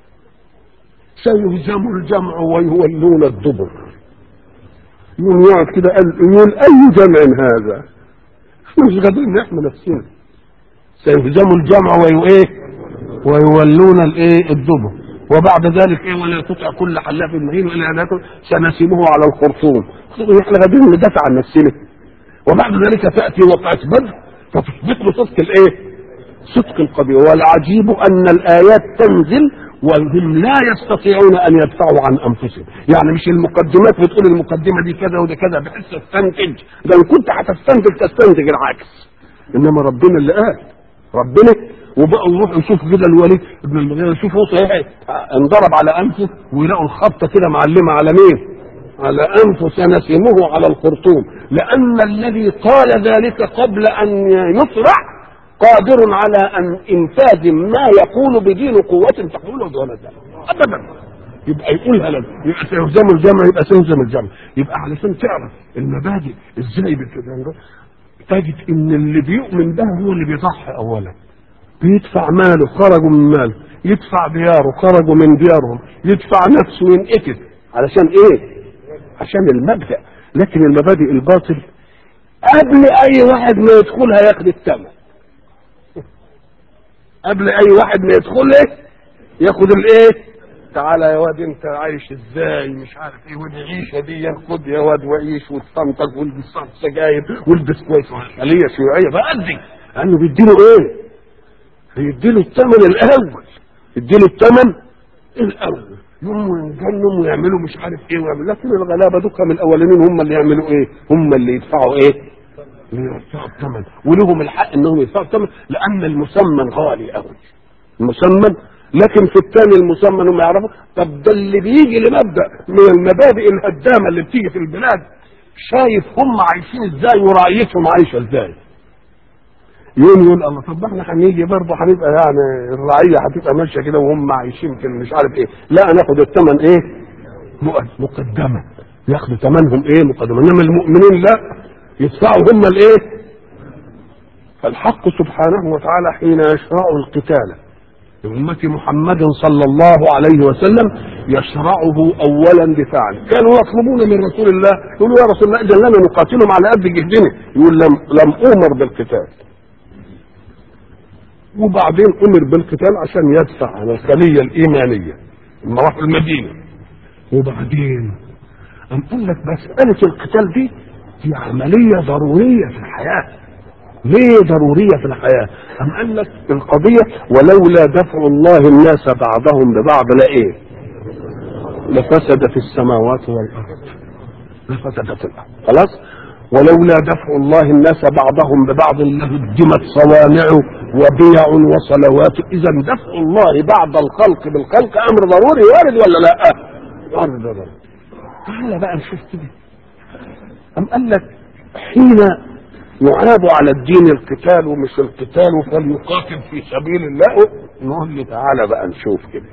سيهزم الجمع ويولون الدبر يقوم يقعد كده قال يقول اي جمع هذا مش قادرين نحمي نفسنا سيهزم الجمع ويو ايه ويولون الايه الدبر وبعد ذلك ايه ولا تطع كل حلاف مهين والى ان يكون سنسمه على الخرطوم احنا قادرين ندافع عن نفسنا وبعد ذلك تاتي وقعه بدر فتثبت له صدق الايه؟ صدق القضيه والعجيب ان الايات تنزل وهم لا يستطيعون ان يدفعوا عن انفسهم يعني مش المقدمات بتقول المقدمه دي كذا وده كذا بحيث تستنتج ده ان كنت هتستنتج تستنتج العكس انما ربنا اللي قال ربنا وبقى نروح نشوف كده الوليد ابن المغيرة نشوف هو صحيح انضرب على انفه ويلاقوا الخبطه كده معلمه على مين؟ على انف سنسمه على الخرطوم لان الذي قال ذلك قبل ان يصرع قادر على ان انفاذ ما يقول بدين قوه تحوله دون ذلك ابدا يبقى يقولها لنا يبقى سيهزم الجمع يبقى سيهزم الجمع يبقى علشان تعرف المبادئ ازاي بتتنجح تجد ان اللي بيؤمن ده هو اللي بيضحي اولا بيدفع ماله خرجوا من ماله يدفع دياره خرجوا من ديارهم يدفع نفسه ينقتل علشان ايه عشان المبدا لكن المبادئ الباطل قبل اي واحد ما يدخلها ياخد الثمن قبل اي واحد ما يدخلها ياخد الايه تعالى يا واد انت عايش ازاي مش عارف ايه والعيشه دي خد يا واد وعيش واستنطق والبس سجاير والبس كويس خليه شيوعيه بأدي لانه بيديله ايه؟ بيديله الثمن الاول يديله الثمن الاول يقوموا ينجنوا ويعملوا مش عارف ايه ويعملوا لكن الغلابه دول من الاولانيين هم اللي يعملوا ايه؟ هم اللي يدفعوا ايه؟ اللي يدفعوا الثمن ولهم الحق انهم يدفعوا الثمن لان المسمن غالي قوي المسمن لكن في الثاني المسمى انهم يعرفوا طب ده اللي بيجي لمبدا من المبادئ الهدامه اللي بتيجي في البلاد شايف هم عايشين ازاي ورعيتهم عايشه ازاي يوم يقول الله طب احنا هنيجي برضه هنبقى يعني الرعيه هتبقى ماشيه كده وهم عايشين في مش عارف ايه لا ناخد الثمن ايه مقدمه ياخدوا ثمنهم ايه مقدمه انما المؤمنين لا يدفعوا هم الايه فالحق سبحانه وتعالى حين يشرع القتال لأمة محمد صلى الله عليه وسلم يشرعه أولا دفاعا كانوا يطلبون من رسول الله يقولوا يا رسول الله إذا لنا نقاتلهم على قد جهدنا يقول لم, لم أمر بالقتال وبعدين أمر بالقتال عشان يدفع على الخلية الإيمانية لما راح المدينة وبعدين أم قال لك مسألة القتال دي دي عملية ضرورية في الحياة ليه ضرورية في الحياة أم قال لك القضية ولولا دفع الله الناس بعضهم ببعض لا إيه لفسدت السماوات والأرض لفسدت الأرض خلاص ولولا دفع الله الناس بعضهم ببعض لهدمت صوامع وبيع وصلوات إذا دفع الله بعض الخلق بالخلق أمر ضروري وارد ولا لا؟ وارد ضروري تعالى بقى نشوف كده أم قال لك حين يعاب على الدين القتال ومش القتال فليقاتل في سبيل الله نقول له تعالى بقى نشوف كده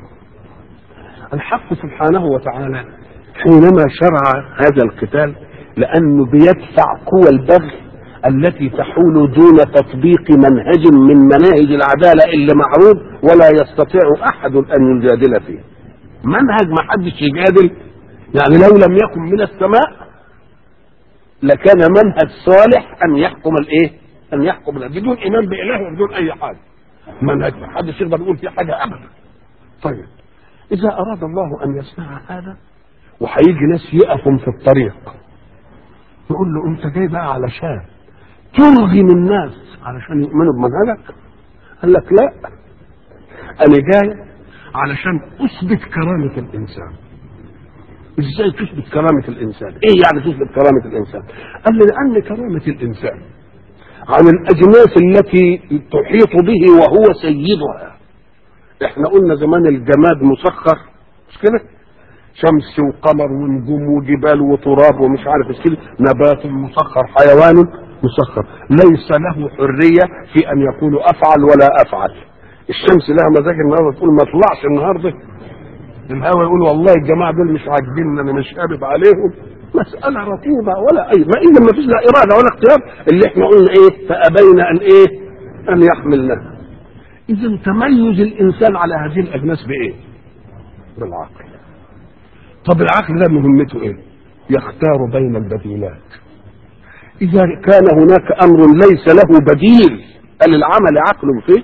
الحق سبحانه وتعالى حينما شرع هذا القتال لانه بيدفع قوى البغي التي تحول دون تطبيق منهج من مناهج العداله اللي معروض ولا يستطيع احد ان يجادل فيه منهج ما حدش يجادل يعني لو لم يكن من السماء لكان منهج صالح ان يحكم الايه؟ ان يحكم الأرض بدون ايمان باله وبدون اي حاجه. منهج ما حدش يقدر يقول فيه حاجه ابدا. طيب اذا اراد الله ان يصنع هذا وهيجي ناس يقفوا في الطريق يقول له انت جاي بقى علشان ترغم الناس علشان يؤمنوا بمنهجك؟ قال لك لا انا جاي علشان اثبت كرامه الانسان. ازاي تثبت كرامة الانسان ايه يعني تثبت كرامة الانسان قال لي لان كرامة الانسان عن الاجناس التي تحيط به وهو سيدها احنا قلنا زمان الجماد مسخر مش كده شمس وقمر ونجوم وجبال وتراب ومش عارف كده نبات مسخر حيوان مسخر ليس له حرية في ان يقول افعل ولا افعل الشمس لها مزاج النهارده تقول ما طلعش النهارده الهوى يقول والله الجماعه دول مش عاجبيننا انا مش قابب عليهم مساله رطيبه ولا اي ما اذا ما فيش لا اراده ولا اختيار اللي احنا قلنا ايه فابين ان ايه ان يحملنا اذا تميز الانسان على هذه الاجناس بايه بالعقل طب العقل ده مهمته ايه يختار بين البديلات اذا كان هناك امر ليس له بديل قال العمل عقل فيه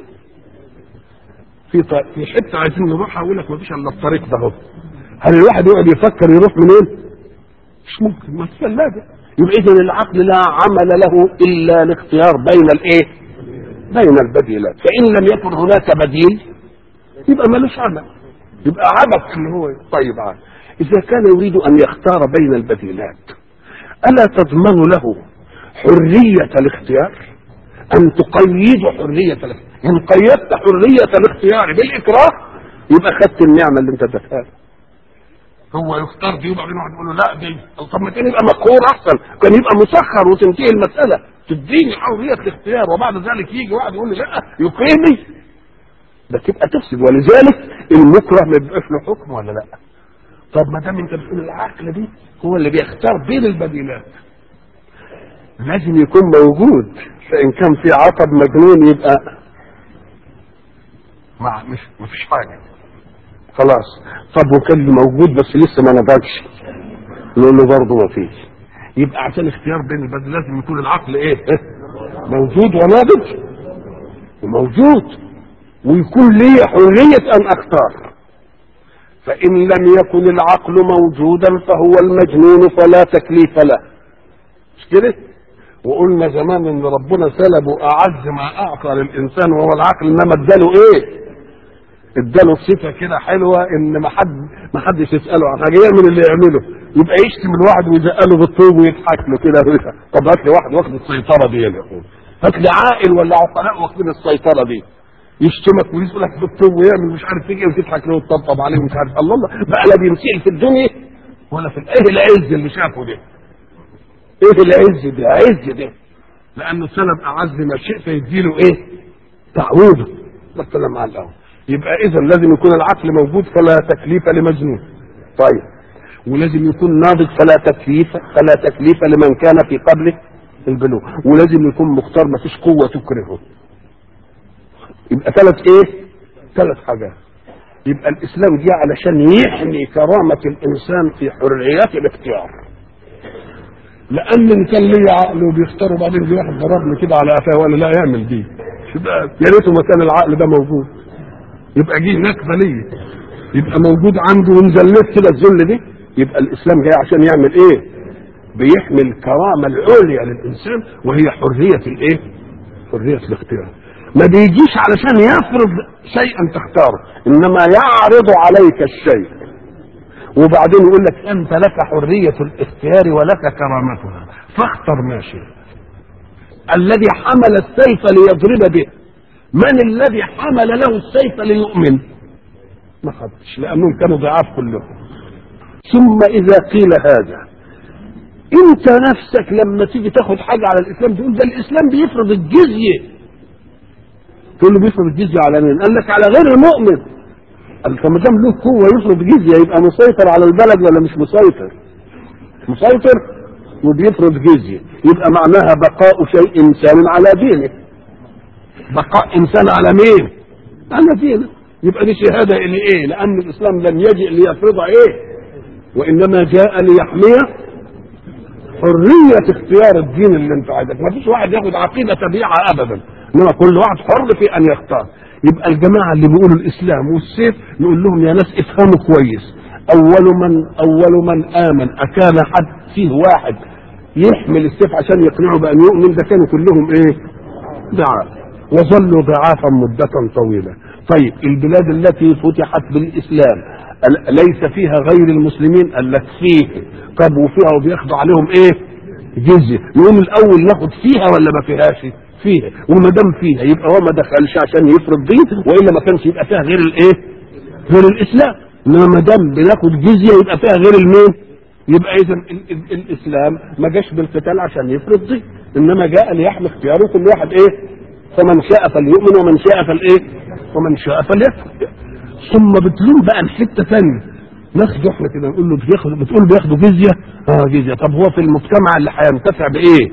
في في حته عايزين نروحها يقول لك ما فيش الا الطريق ده اهو هل الواحد يقعد يفكر يروح منين؟ مش ممكن ما فيش ثلاجه يبقى اذا العقل لا عمل له الا الاختيار بين الايه؟ بين البديلات فان لم يكن هناك بديل يبقى ملوش عمل يبقى عبث اللي هو طيب عاد اذا كان يريد ان يختار بين البديلات الا تضمن له حريه الاختيار ان تقيد حريه الاختيار ان قيدت حريه الاختيار بالاكراه يبقى خدت النعمه اللي انت اديتها هو يختار دي وبعدين واحد يقول له لا دي طب ما كان يبقى مقهور احسن كان يبقى مسخر وتنتهي المساله تديني حريه الاختيار وبعد ذلك يجي واحد يقول لي لا يقيمني ده تبقى تفسد ولذلك المكره ما بيبقاش له حكم ولا لا طب ما دام انت بتقول العقل دي هو اللي بيختار بين البديلات لازم يكون موجود فان كان في عقب مجنون يبقى ما مش مفيش حاجه خلاص طب وكان موجود بس لسه ما نضجش نقول له برضه ما فيش يبقى عشان اختيار بين البدل لازم يكون العقل ايه موجود وناضج وموجود ويكون لي حرية ان اختار فان لم يكن العقل موجودا فهو المجنون فلا تكليف له مش كده وقلنا زمان ان ربنا سلبه اعز ما اعطى للانسان وهو العقل انما اداله ايه اداله صفه كده حلوه ان ما حد ما حدش يساله عن حاجه يعمل اللي يعمله يبقى يشتم الواحد ويزقله بالطوب ويضحك له كده طب هات لي واحد واخد السيطره دي يا اخوان هات لي عاقل ولا عقلاء واخدين السيطره دي يشتمك ويسألك بالطوب ويعمل مش عارف ايه وتضحك له وتطبطب عليه ومش عارف الله الله بقى لا بيمسيل في الدنيا ولا في ايه العز اللي شافه ده ايه العز ده عز ده لانه سلب اعز ما شئ فيديله ايه تعويضه ده الكلام على الاول يبقى اذا لازم يكون العقل موجود فلا تكليف لمجنون طيب ولازم يكون ناضج فلا تكليف فلا تكليف لمن كان في قبله البلوغ ولازم يكون مختار ما فيش قوه تكرهه يبقى ثلاث ايه ثلاث حاجات يبقى الاسلام جه علشان يحمي كرامه الانسان في حريات الاختيار لان ان كان ليا عقل وبيختار وبعدين جه واحد ضربني كده على قفاه ولا لا يعمل دي يبقى يا ريته ما كان العقل ده موجود يبقى جه نكبه ليا يبقى موجود عنده ومزلت كده الذل دي يبقى الاسلام جاي عشان يعمل ايه؟ بيحمي الكرامه العليا للانسان وهي حريه الايه؟ حريه الاختيار. ما بيجيش علشان يفرض شيئا تختاره انما يعرض عليك الشيء وبعدين يقول لك انت لك حريه الاختيار ولك كرامتها فاختر ما شئت. الذي حمل السيف ليضرب به من الذي حمل له السيف ليؤمن ما خدش لانهم كانوا ضعاف كلهم ثم اذا قيل هذا انت نفسك لما تيجي تاخد حاجه على الاسلام تقول ده الاسلام بيفرض الجزيه تقول له بيفرض الجزيه على مين؟ قال لك على غير المؤمن قال طب ما دام له قوه يفرض جزيه يبقى مسيطر على البلد ولا مش مسيطر؟ مسيطر وبيفرض جزيه يبقى معناها بقاء شيء انسان على دينه بقاء انسان على مين؟ على دينه يبقى دي شهاده اللي ايه؟ لان الاسلام لم يجئ ليفرض ايه؟ وانما جاء ليحمي حرية اختيار الدين اللي انت عايزك، ما فيش واحد ياخد عقيدة تبيعة ابدا، انما كل واحد حر في ان يختار. يبقى الجماعة اللي بيقولوا الاسلام والسيف نقول لهم يا ناس افهموا كويس. اول من اول من امن اكان حد فيه واحد يحمل السيف عشان يقنعه بان يؤمن ده كانوا كلهم ايه؟ ضعاف. وظلوا ضعافا مدة طويلة. طيب البلاد التي فتحت بالاسلام ليس فيها غير المسلمين قال لك فيه طب وفيها وبياخدوا عليهم ايه جزيه يقوم الاول ناخد فيها ولا ما فيهاش فيها وما دام فيها يبقى هو ما دخلش عشان يفرض دين والا ما كانش يبقى فيها غير الايه غير الاسلام انما ما دام بناخد جزيه يبقى فيها غير المين يبقى اذا ال- ال- الاسلام ما جاش بالقتال عشان يفرض دين انما جاء ليحمي اختياره كل واحد ايه فمن شاء فليؤمن ومن شاء فالايه ومن شاء فليكفر ثم بتلوم بقى الحته ثانيه ناخده احنا كده نقول له بياخد بتقول بياخدوا جزيه اه جزيه طب هو في المجتمع اللي هينتفع بايه؟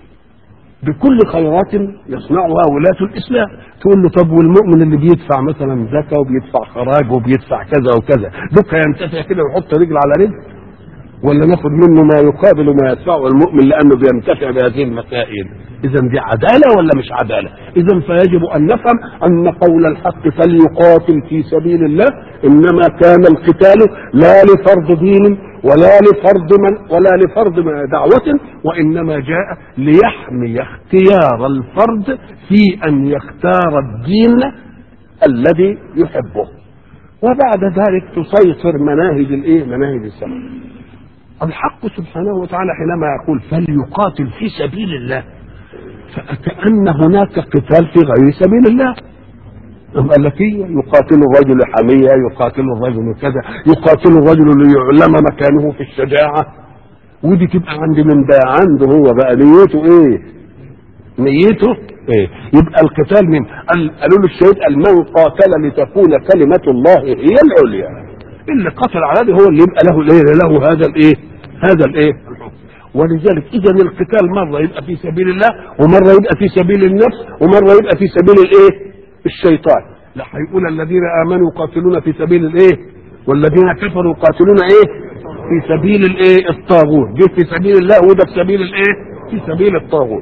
بكل خيرات يصنعها ولاة الاسلام تقول له طب والمؤمن اللي بيدفع مثلا زكاه وبيدفع خراج وبيدفع كذا وكذا دوك هينتفع كده ويحط رجل على رجل ولا ناخد منه ما يقابل ما يدفعه المؤمن لانه بينتفع بهذه المسائل اذا دي عداله ولا مش عداله اذا فيجب ان نفهم ان قول الحق فليقاتل في سبيل الله انما كان القتال لا لفرض دين ولا لفرض من ولا لفرض دعوة وإنما جاء ليحمي اختيار الفرد في أن يختار الدين الذي يحبه وبعد ذلك تسيطر مناهج الايه مناهج السماء الحق سبحانه وتعالى حينما يقول فليقاتل في سبيل الله فكأن هناك قتال في غير سبيل الله أم قال لك إيه؟ يقاتل الرجل حمية يقاتل الرجل كذا يقاتل الرجل ليعلم مكانه في الشجاعة ودي تبقى عند من ده عنده هو بقى نيته ايه نيته ايه يبقى القتال من قال- قالوا له الشهيد قال من قاتل لتكون كلمة الله هي العليا اللي قتل على ده هو اللي يبقى له الايه له هذا الايه هذا الايه الحكم. ولذلك اذا القتال مره يبقى في سبيل الله ومره يبقى في سبيل النفس ومره يبقى في سبيل الايه الشيطان لا هيقول الذين امنوا يقاتلون في سبيل الايه والذين كفروا يقاتلون ايه في سبيل الايه الطاغوت جه في سبيل الله وده في سبيل الايه في سبيل الطاغوت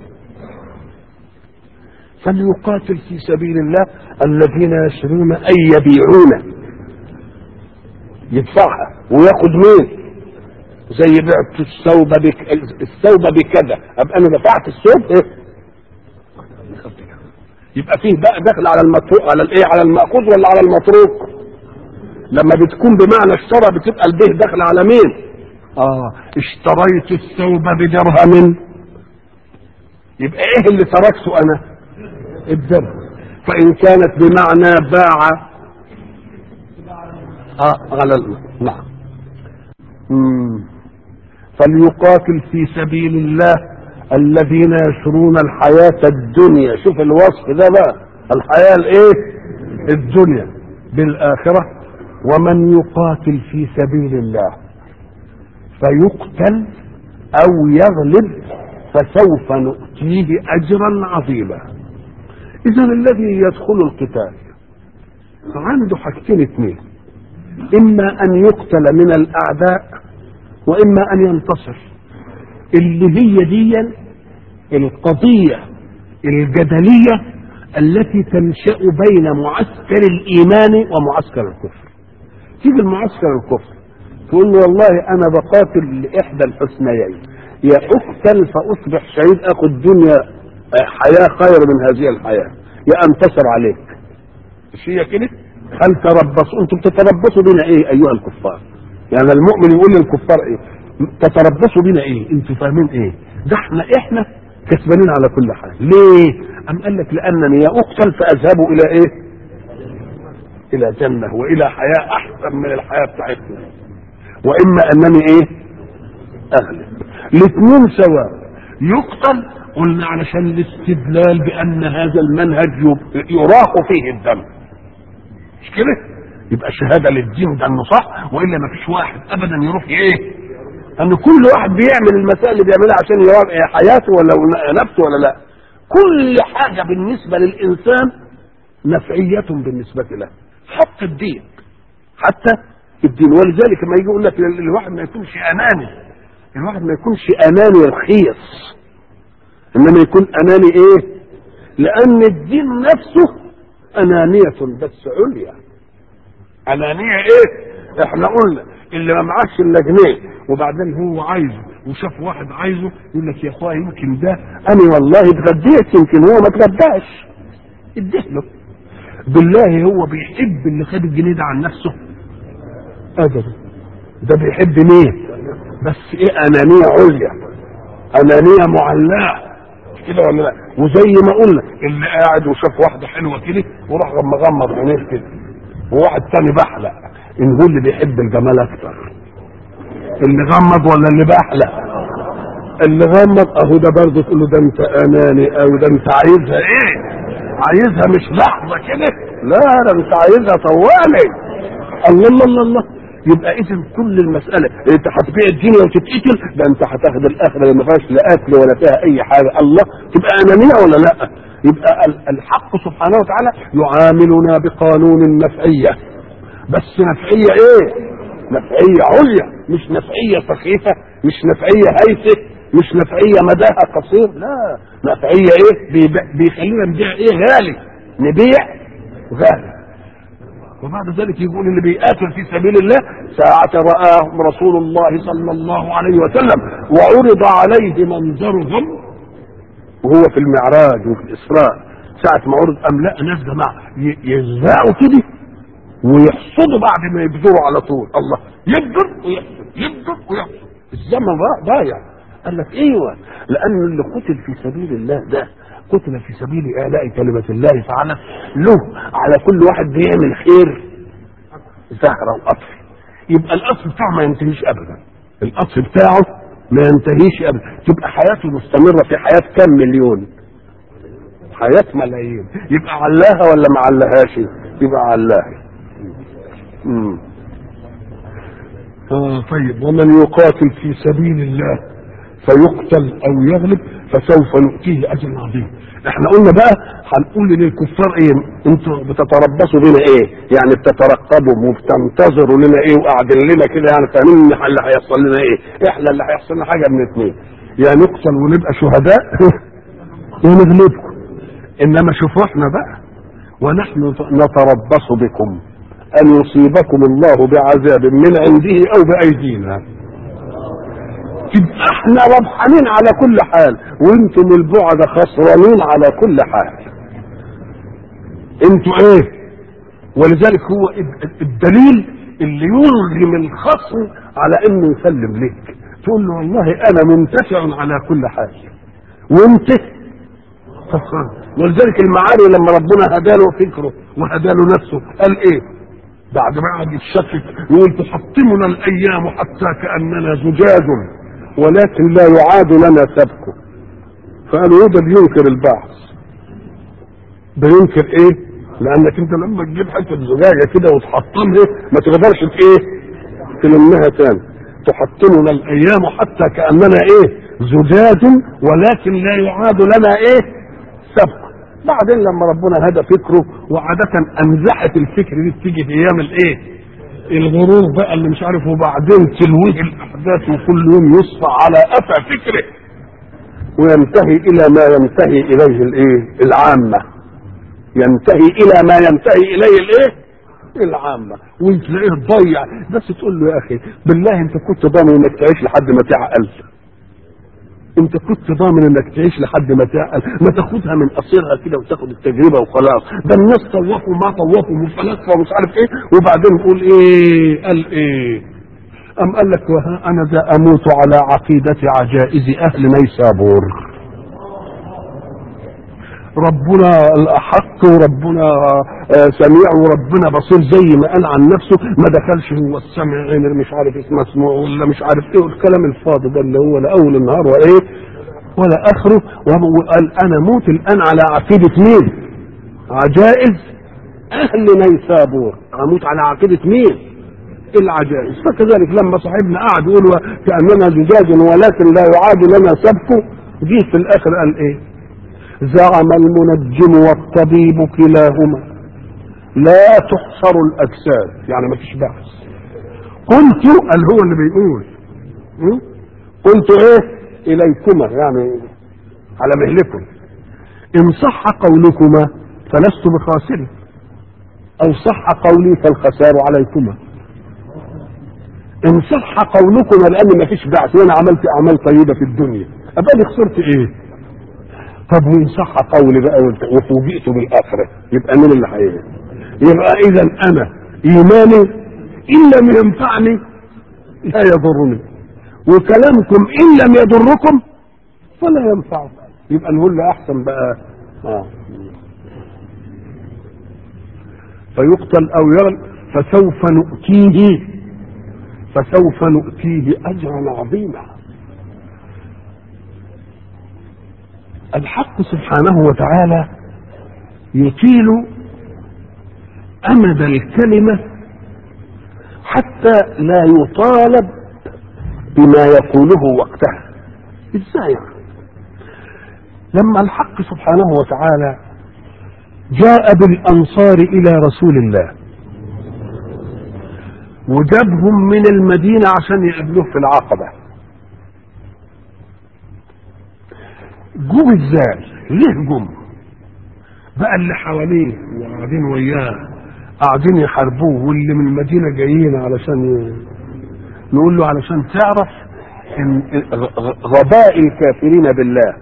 فليقاتل في سبيل الله الذين يشرون اي يبيعون يدفعها وياخد مين زي بعت الثوب بك الثوب بكذا ابقى انا دفعت الثوب ايه يبقى فيه بقى دخل على المتروك على الايه على الماخوذ ولا على المتروك لما بتكون بمعنى اشترى بتبقى البيه داخل على مين اه اشتريت الثوب بدرهم يبقى ايه اللي تركته انا الدرهم فان كانت بمعنى باع اه على ال- نعم مم. فليقاتل في سبيل الله الذين يشرون الحياة الدنيا شوف الوصف ده بقى الحياة الايه الدنيا بالآخرة ومن يقاتل في سبيل الله فيقتل أو يغلب فسوف نؤتيه أجرا عظيما إذا الذي يدخل القتال عنده حاجتين اثنين إما أن يقتل من الأعداء وإما أن ينتصر اللي هي دي القضية الجدلية التي تنشأ بين معسكر الإيمان ومعسكر الكفر تيجي المعسكر الكفر تقول له والله أنا بقاتل لإحدى الحسنيين يا أقتل فأصبح شهيد أخذ الدنيا حياة خير من هذه الحياة يا أنتصر عليك مش هي كده هل تربصوا انتم تتربصوا بنا ايه ايها الكفار يعني المؤمن يقول للكفار ايه تتربصوا بنا ايه انتم فاهمين ايه ده احنا احنا كسبانين على كل حال ليه ام قال لك لانني يا اقتل فاذهب الى ايه الى جنه والى حياه احسن من الحياه بتاعتنا واما انني ايه اغلب الاثنين سواء يقتل قلنا علشان الاستدلال بان هذا المنهج يب- يراق فيه الدم مش كده يبقى شهاده للدين ده انه صح والا ما فيش واحد ابدا يروح ايه ان كل واحد بيعمل المسائل اللي بيعملها عشان يراقب حياته ولا نفسه ولا لا كل حاجه بالنسبه للانسان نفعيه بالنسبه له حتى الدين حتى الدين ولذلك ما يجي يقول لك الواحد ما يكونش اناني الواحد ما يكونش اناني رخيص انما يكون اناني ايه لان الدين نفسه انانيه بس عليا انانيه ايه احنا قلنا اللي ما معاش الا جنيه وبعدين هو عايزه وشاف واحد عايزه يقول لك يا اخويا يمكن ده انا والله اتغديت يمكن هو ما اتغداش اديه له بالله هو بيحب اللي خد الجنيه ده عن نفسه ابدا ده بيحب مين بس ايه انانيه عليا انانيه معلقه مش كده ولا لا وزي ما قلنا اللي قاعد وشاف واحده حلوه كده وراح مغمض عينيه كده وواحد تاني بحلق ان هو اللي بيحب الجمال اكتر اللي غمض ولا اللي بحلق اللي غمض اهو ده برضه تقول له ده انت اناني او ده انت عايزها ايه عايزها مش لحظه كده لا ده انت عايزها طوالي الله الله الله الله يبقى اذا كل المساله انت هتبيع الدنيا وتتقتل ده انت هتاخد الاخره اللي ما فيهاش لا اكل ولا فيها اي حاجه الله تبقى انانيه ولا لا يبقى ال- الحق سبحانه وتعالى يعاملنا بقانون النفعيه بس نفعيه ايه نفعيه عليا مش نفعيه سخيفه مش نفعيه هيسه مش نفعيه مداها قصير لا نفعيه ايه بيبيع- بيخلينا نبيع ايه غالي نبيع غالي وبعد ذلك يقول اللي بيقاتل في سبيل الله ساعة رآهم رسول الله صلى الله عليه وسلم وعرض عليه منظرهم وهو في المعراج وفي الإسراء ساعة ما عرض أم لا ناس جماعة ي- يزرعوا كده ويحصدوا بعد ما يبذروا على طول الله يبذر ويحصد يبذر ويحصد الزمن ضايع قال لك ايوه لان اللي قتل في سبيل الله ده قتل في سبيل اعلاء كلمه الله تعالى له على كل واحد بيعمل خير زهره وقطف يبقى القطف بتاعه ما ينتهيش ابدا القطف بتاعه ما ينتهيش ابدا تبقى حياته مستمره في حياه كم مليون حياه ملايين يبقى علاها ولا ما علاهاش يبقى علاها امم آه طيب ومن يقاتل في سبيل الله فيقتل او يغلب فسوف نؤتيه اجرا عظيما احنا قلنا بقى هنقول للكفار ايه انتوا بتتربصوا بنا ايه يعني بتترقبوا وبتنتظروا لنا ايه وقاعدين لنا كده يعني فاهمين اللي هيحصل لنا ايه احنا اللي هيحصل لنا حاجه من اثنين يا يعني نقتل ونبقى شهداء يا نغلبكم انما شوفوا احنا بقى ونحن نتربص بكم ان يصيبكم الله بعذاب من عنده او بايدينا تبقى احنا ربحانين على كل حال وانتم البعد خسرانين على كل حال انتوا ايه ولذلك هو الدليل اللي يلغم الخصم على انه يسلم لك تقول له والله انا منتفع على كل حال وانت خسران ولذلك المعاني لما ربنا هداله فكره وهداله نفسه قال ايه بعد ما قعد يتشكك يقول تحطمنا الايام حتى كاننا زجاج ولكن لا يعاد لنا سبكه فقالوا ده بينكر البعث ده ينكر ايه لانك انت لما تجيب حته زجاجه كده وتحطمها ما تقدرش ايه تلمها تاني تحطمنا الايام حتى كاننا ايه زجاج ولكن لا يعاد لنا ايه سبك بعدين لما ربنا هدى فكره وعادة أنزحت الفكر دي بتيجي في أيام الإيه؟ الغرور بقى اللي مش عارف وبعدين تلويه الأحداث وكل يوم يصفى على قفا فكره وينتهي إلى ما ينتهي إليه الإيه؟ العامة ينتهي إلى ما ينتهي إليه الإيه؟ العامة وتلاقيه ضيع بس تقول له يا أخي بالله أنت كنت ضامن إنك تعيش لحد ما تعقل انت كنت ضامن انك تعيش لحد ما تعقل ما تاخدها من قصيرها كده وتاخد التجربه وخلاص ده الناس طوفوا ما طوفوا وفلاسفه ومش عارف ايه وبعدين يقول ايه قال ايه ام قال لك وها انا ذا اموت على عقيده عجائز اهل نيسابور ربنا الاحق وربنا سميع وربنا بصير زي ما قال عن نفسه ما دخلش هو السمع غير مش عارف اسمه اسمه ولا مش عارف ايه الكلام الفاضي ده اللي هو لا اول النهار ولا ايه ولا اخره وقال انا موت الان على عقيده مين؟ عجائز اهل نيسابور اموت على عقيده مين؟ العجائز فكذلك لما صاحبنا قعد يقول كاننا زجاج ولكن لا يعاد لنا سبكه جه في الاخر قال ايه؟ زعم المنجم والطبيب كلاهما لا تحصر الاجساد يعني ما فيش بحث قلت قال هو اللي بيقول م? قلت ايه اليكما يعني على مهلكم ان صح قولكما فلست بخاسر او صح قولي فالخسار عليكما ان صح قولكما لان ما فيش بعث وانا عملت اعمال طيبه في الدنيا ابقى خسرت ايه طب وان صح قولي بقى وفوجئت بالاخره يبقى مين اللي هيجي يبقى اذا انا ايماني ان لم ينفعني لا يضرني وكلامكم ان لم يضركم فلا ينفعكم يبقى نقول له احسن بقى آه. فيقتل او يغل فسوف نؤتيه فسوف نؤتيه اجرا عظيما الحق سبحانه وتعالى يطيل امد الكلمه حتى لا يطالب بما يقوله وقتها ازاي لما الحق سبحانه وتعالى جاء بالانصار الى رسول الله وجابهم من المدينه عشان يقابلوه في العقبه جم ازاي ليه جم بقى اللي حواليه وقاعدين وياه قاعدين يحاربوه واللي من المدينه جايين علشان ي... نقول له علشان تعرف ان غباء الكافرين بالله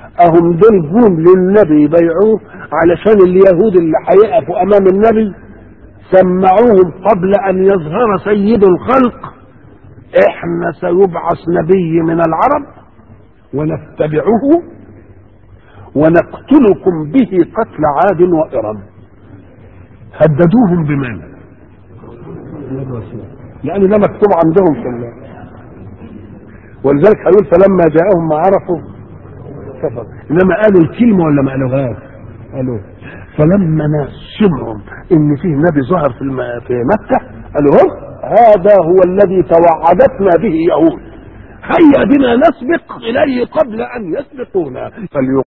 اهم دول جم للنبي يبيعوه علشان اليهود اللي هيقفوا امام النبي سمعوهم قبل ان يظهر سيد الخلق احنا سيبعث نبي من العرب ونتبعه ونقتلكم به قتل عاد وإرم هددوهم بمن لأن ده مكتوب عندهم في الله ولذلك هيقول فلما جاءهم ما عرفوا كفر انما قالوا الكلمه ولا ما قالوهاش قالوا فلما ناس سمعوا ان فيه نبي ظهر في الم- في مكه قالوا هم هذا هو الذي توعدتنا به يهود هيا بنا نسبق اليه قبل ان يسبقونا فليقاتل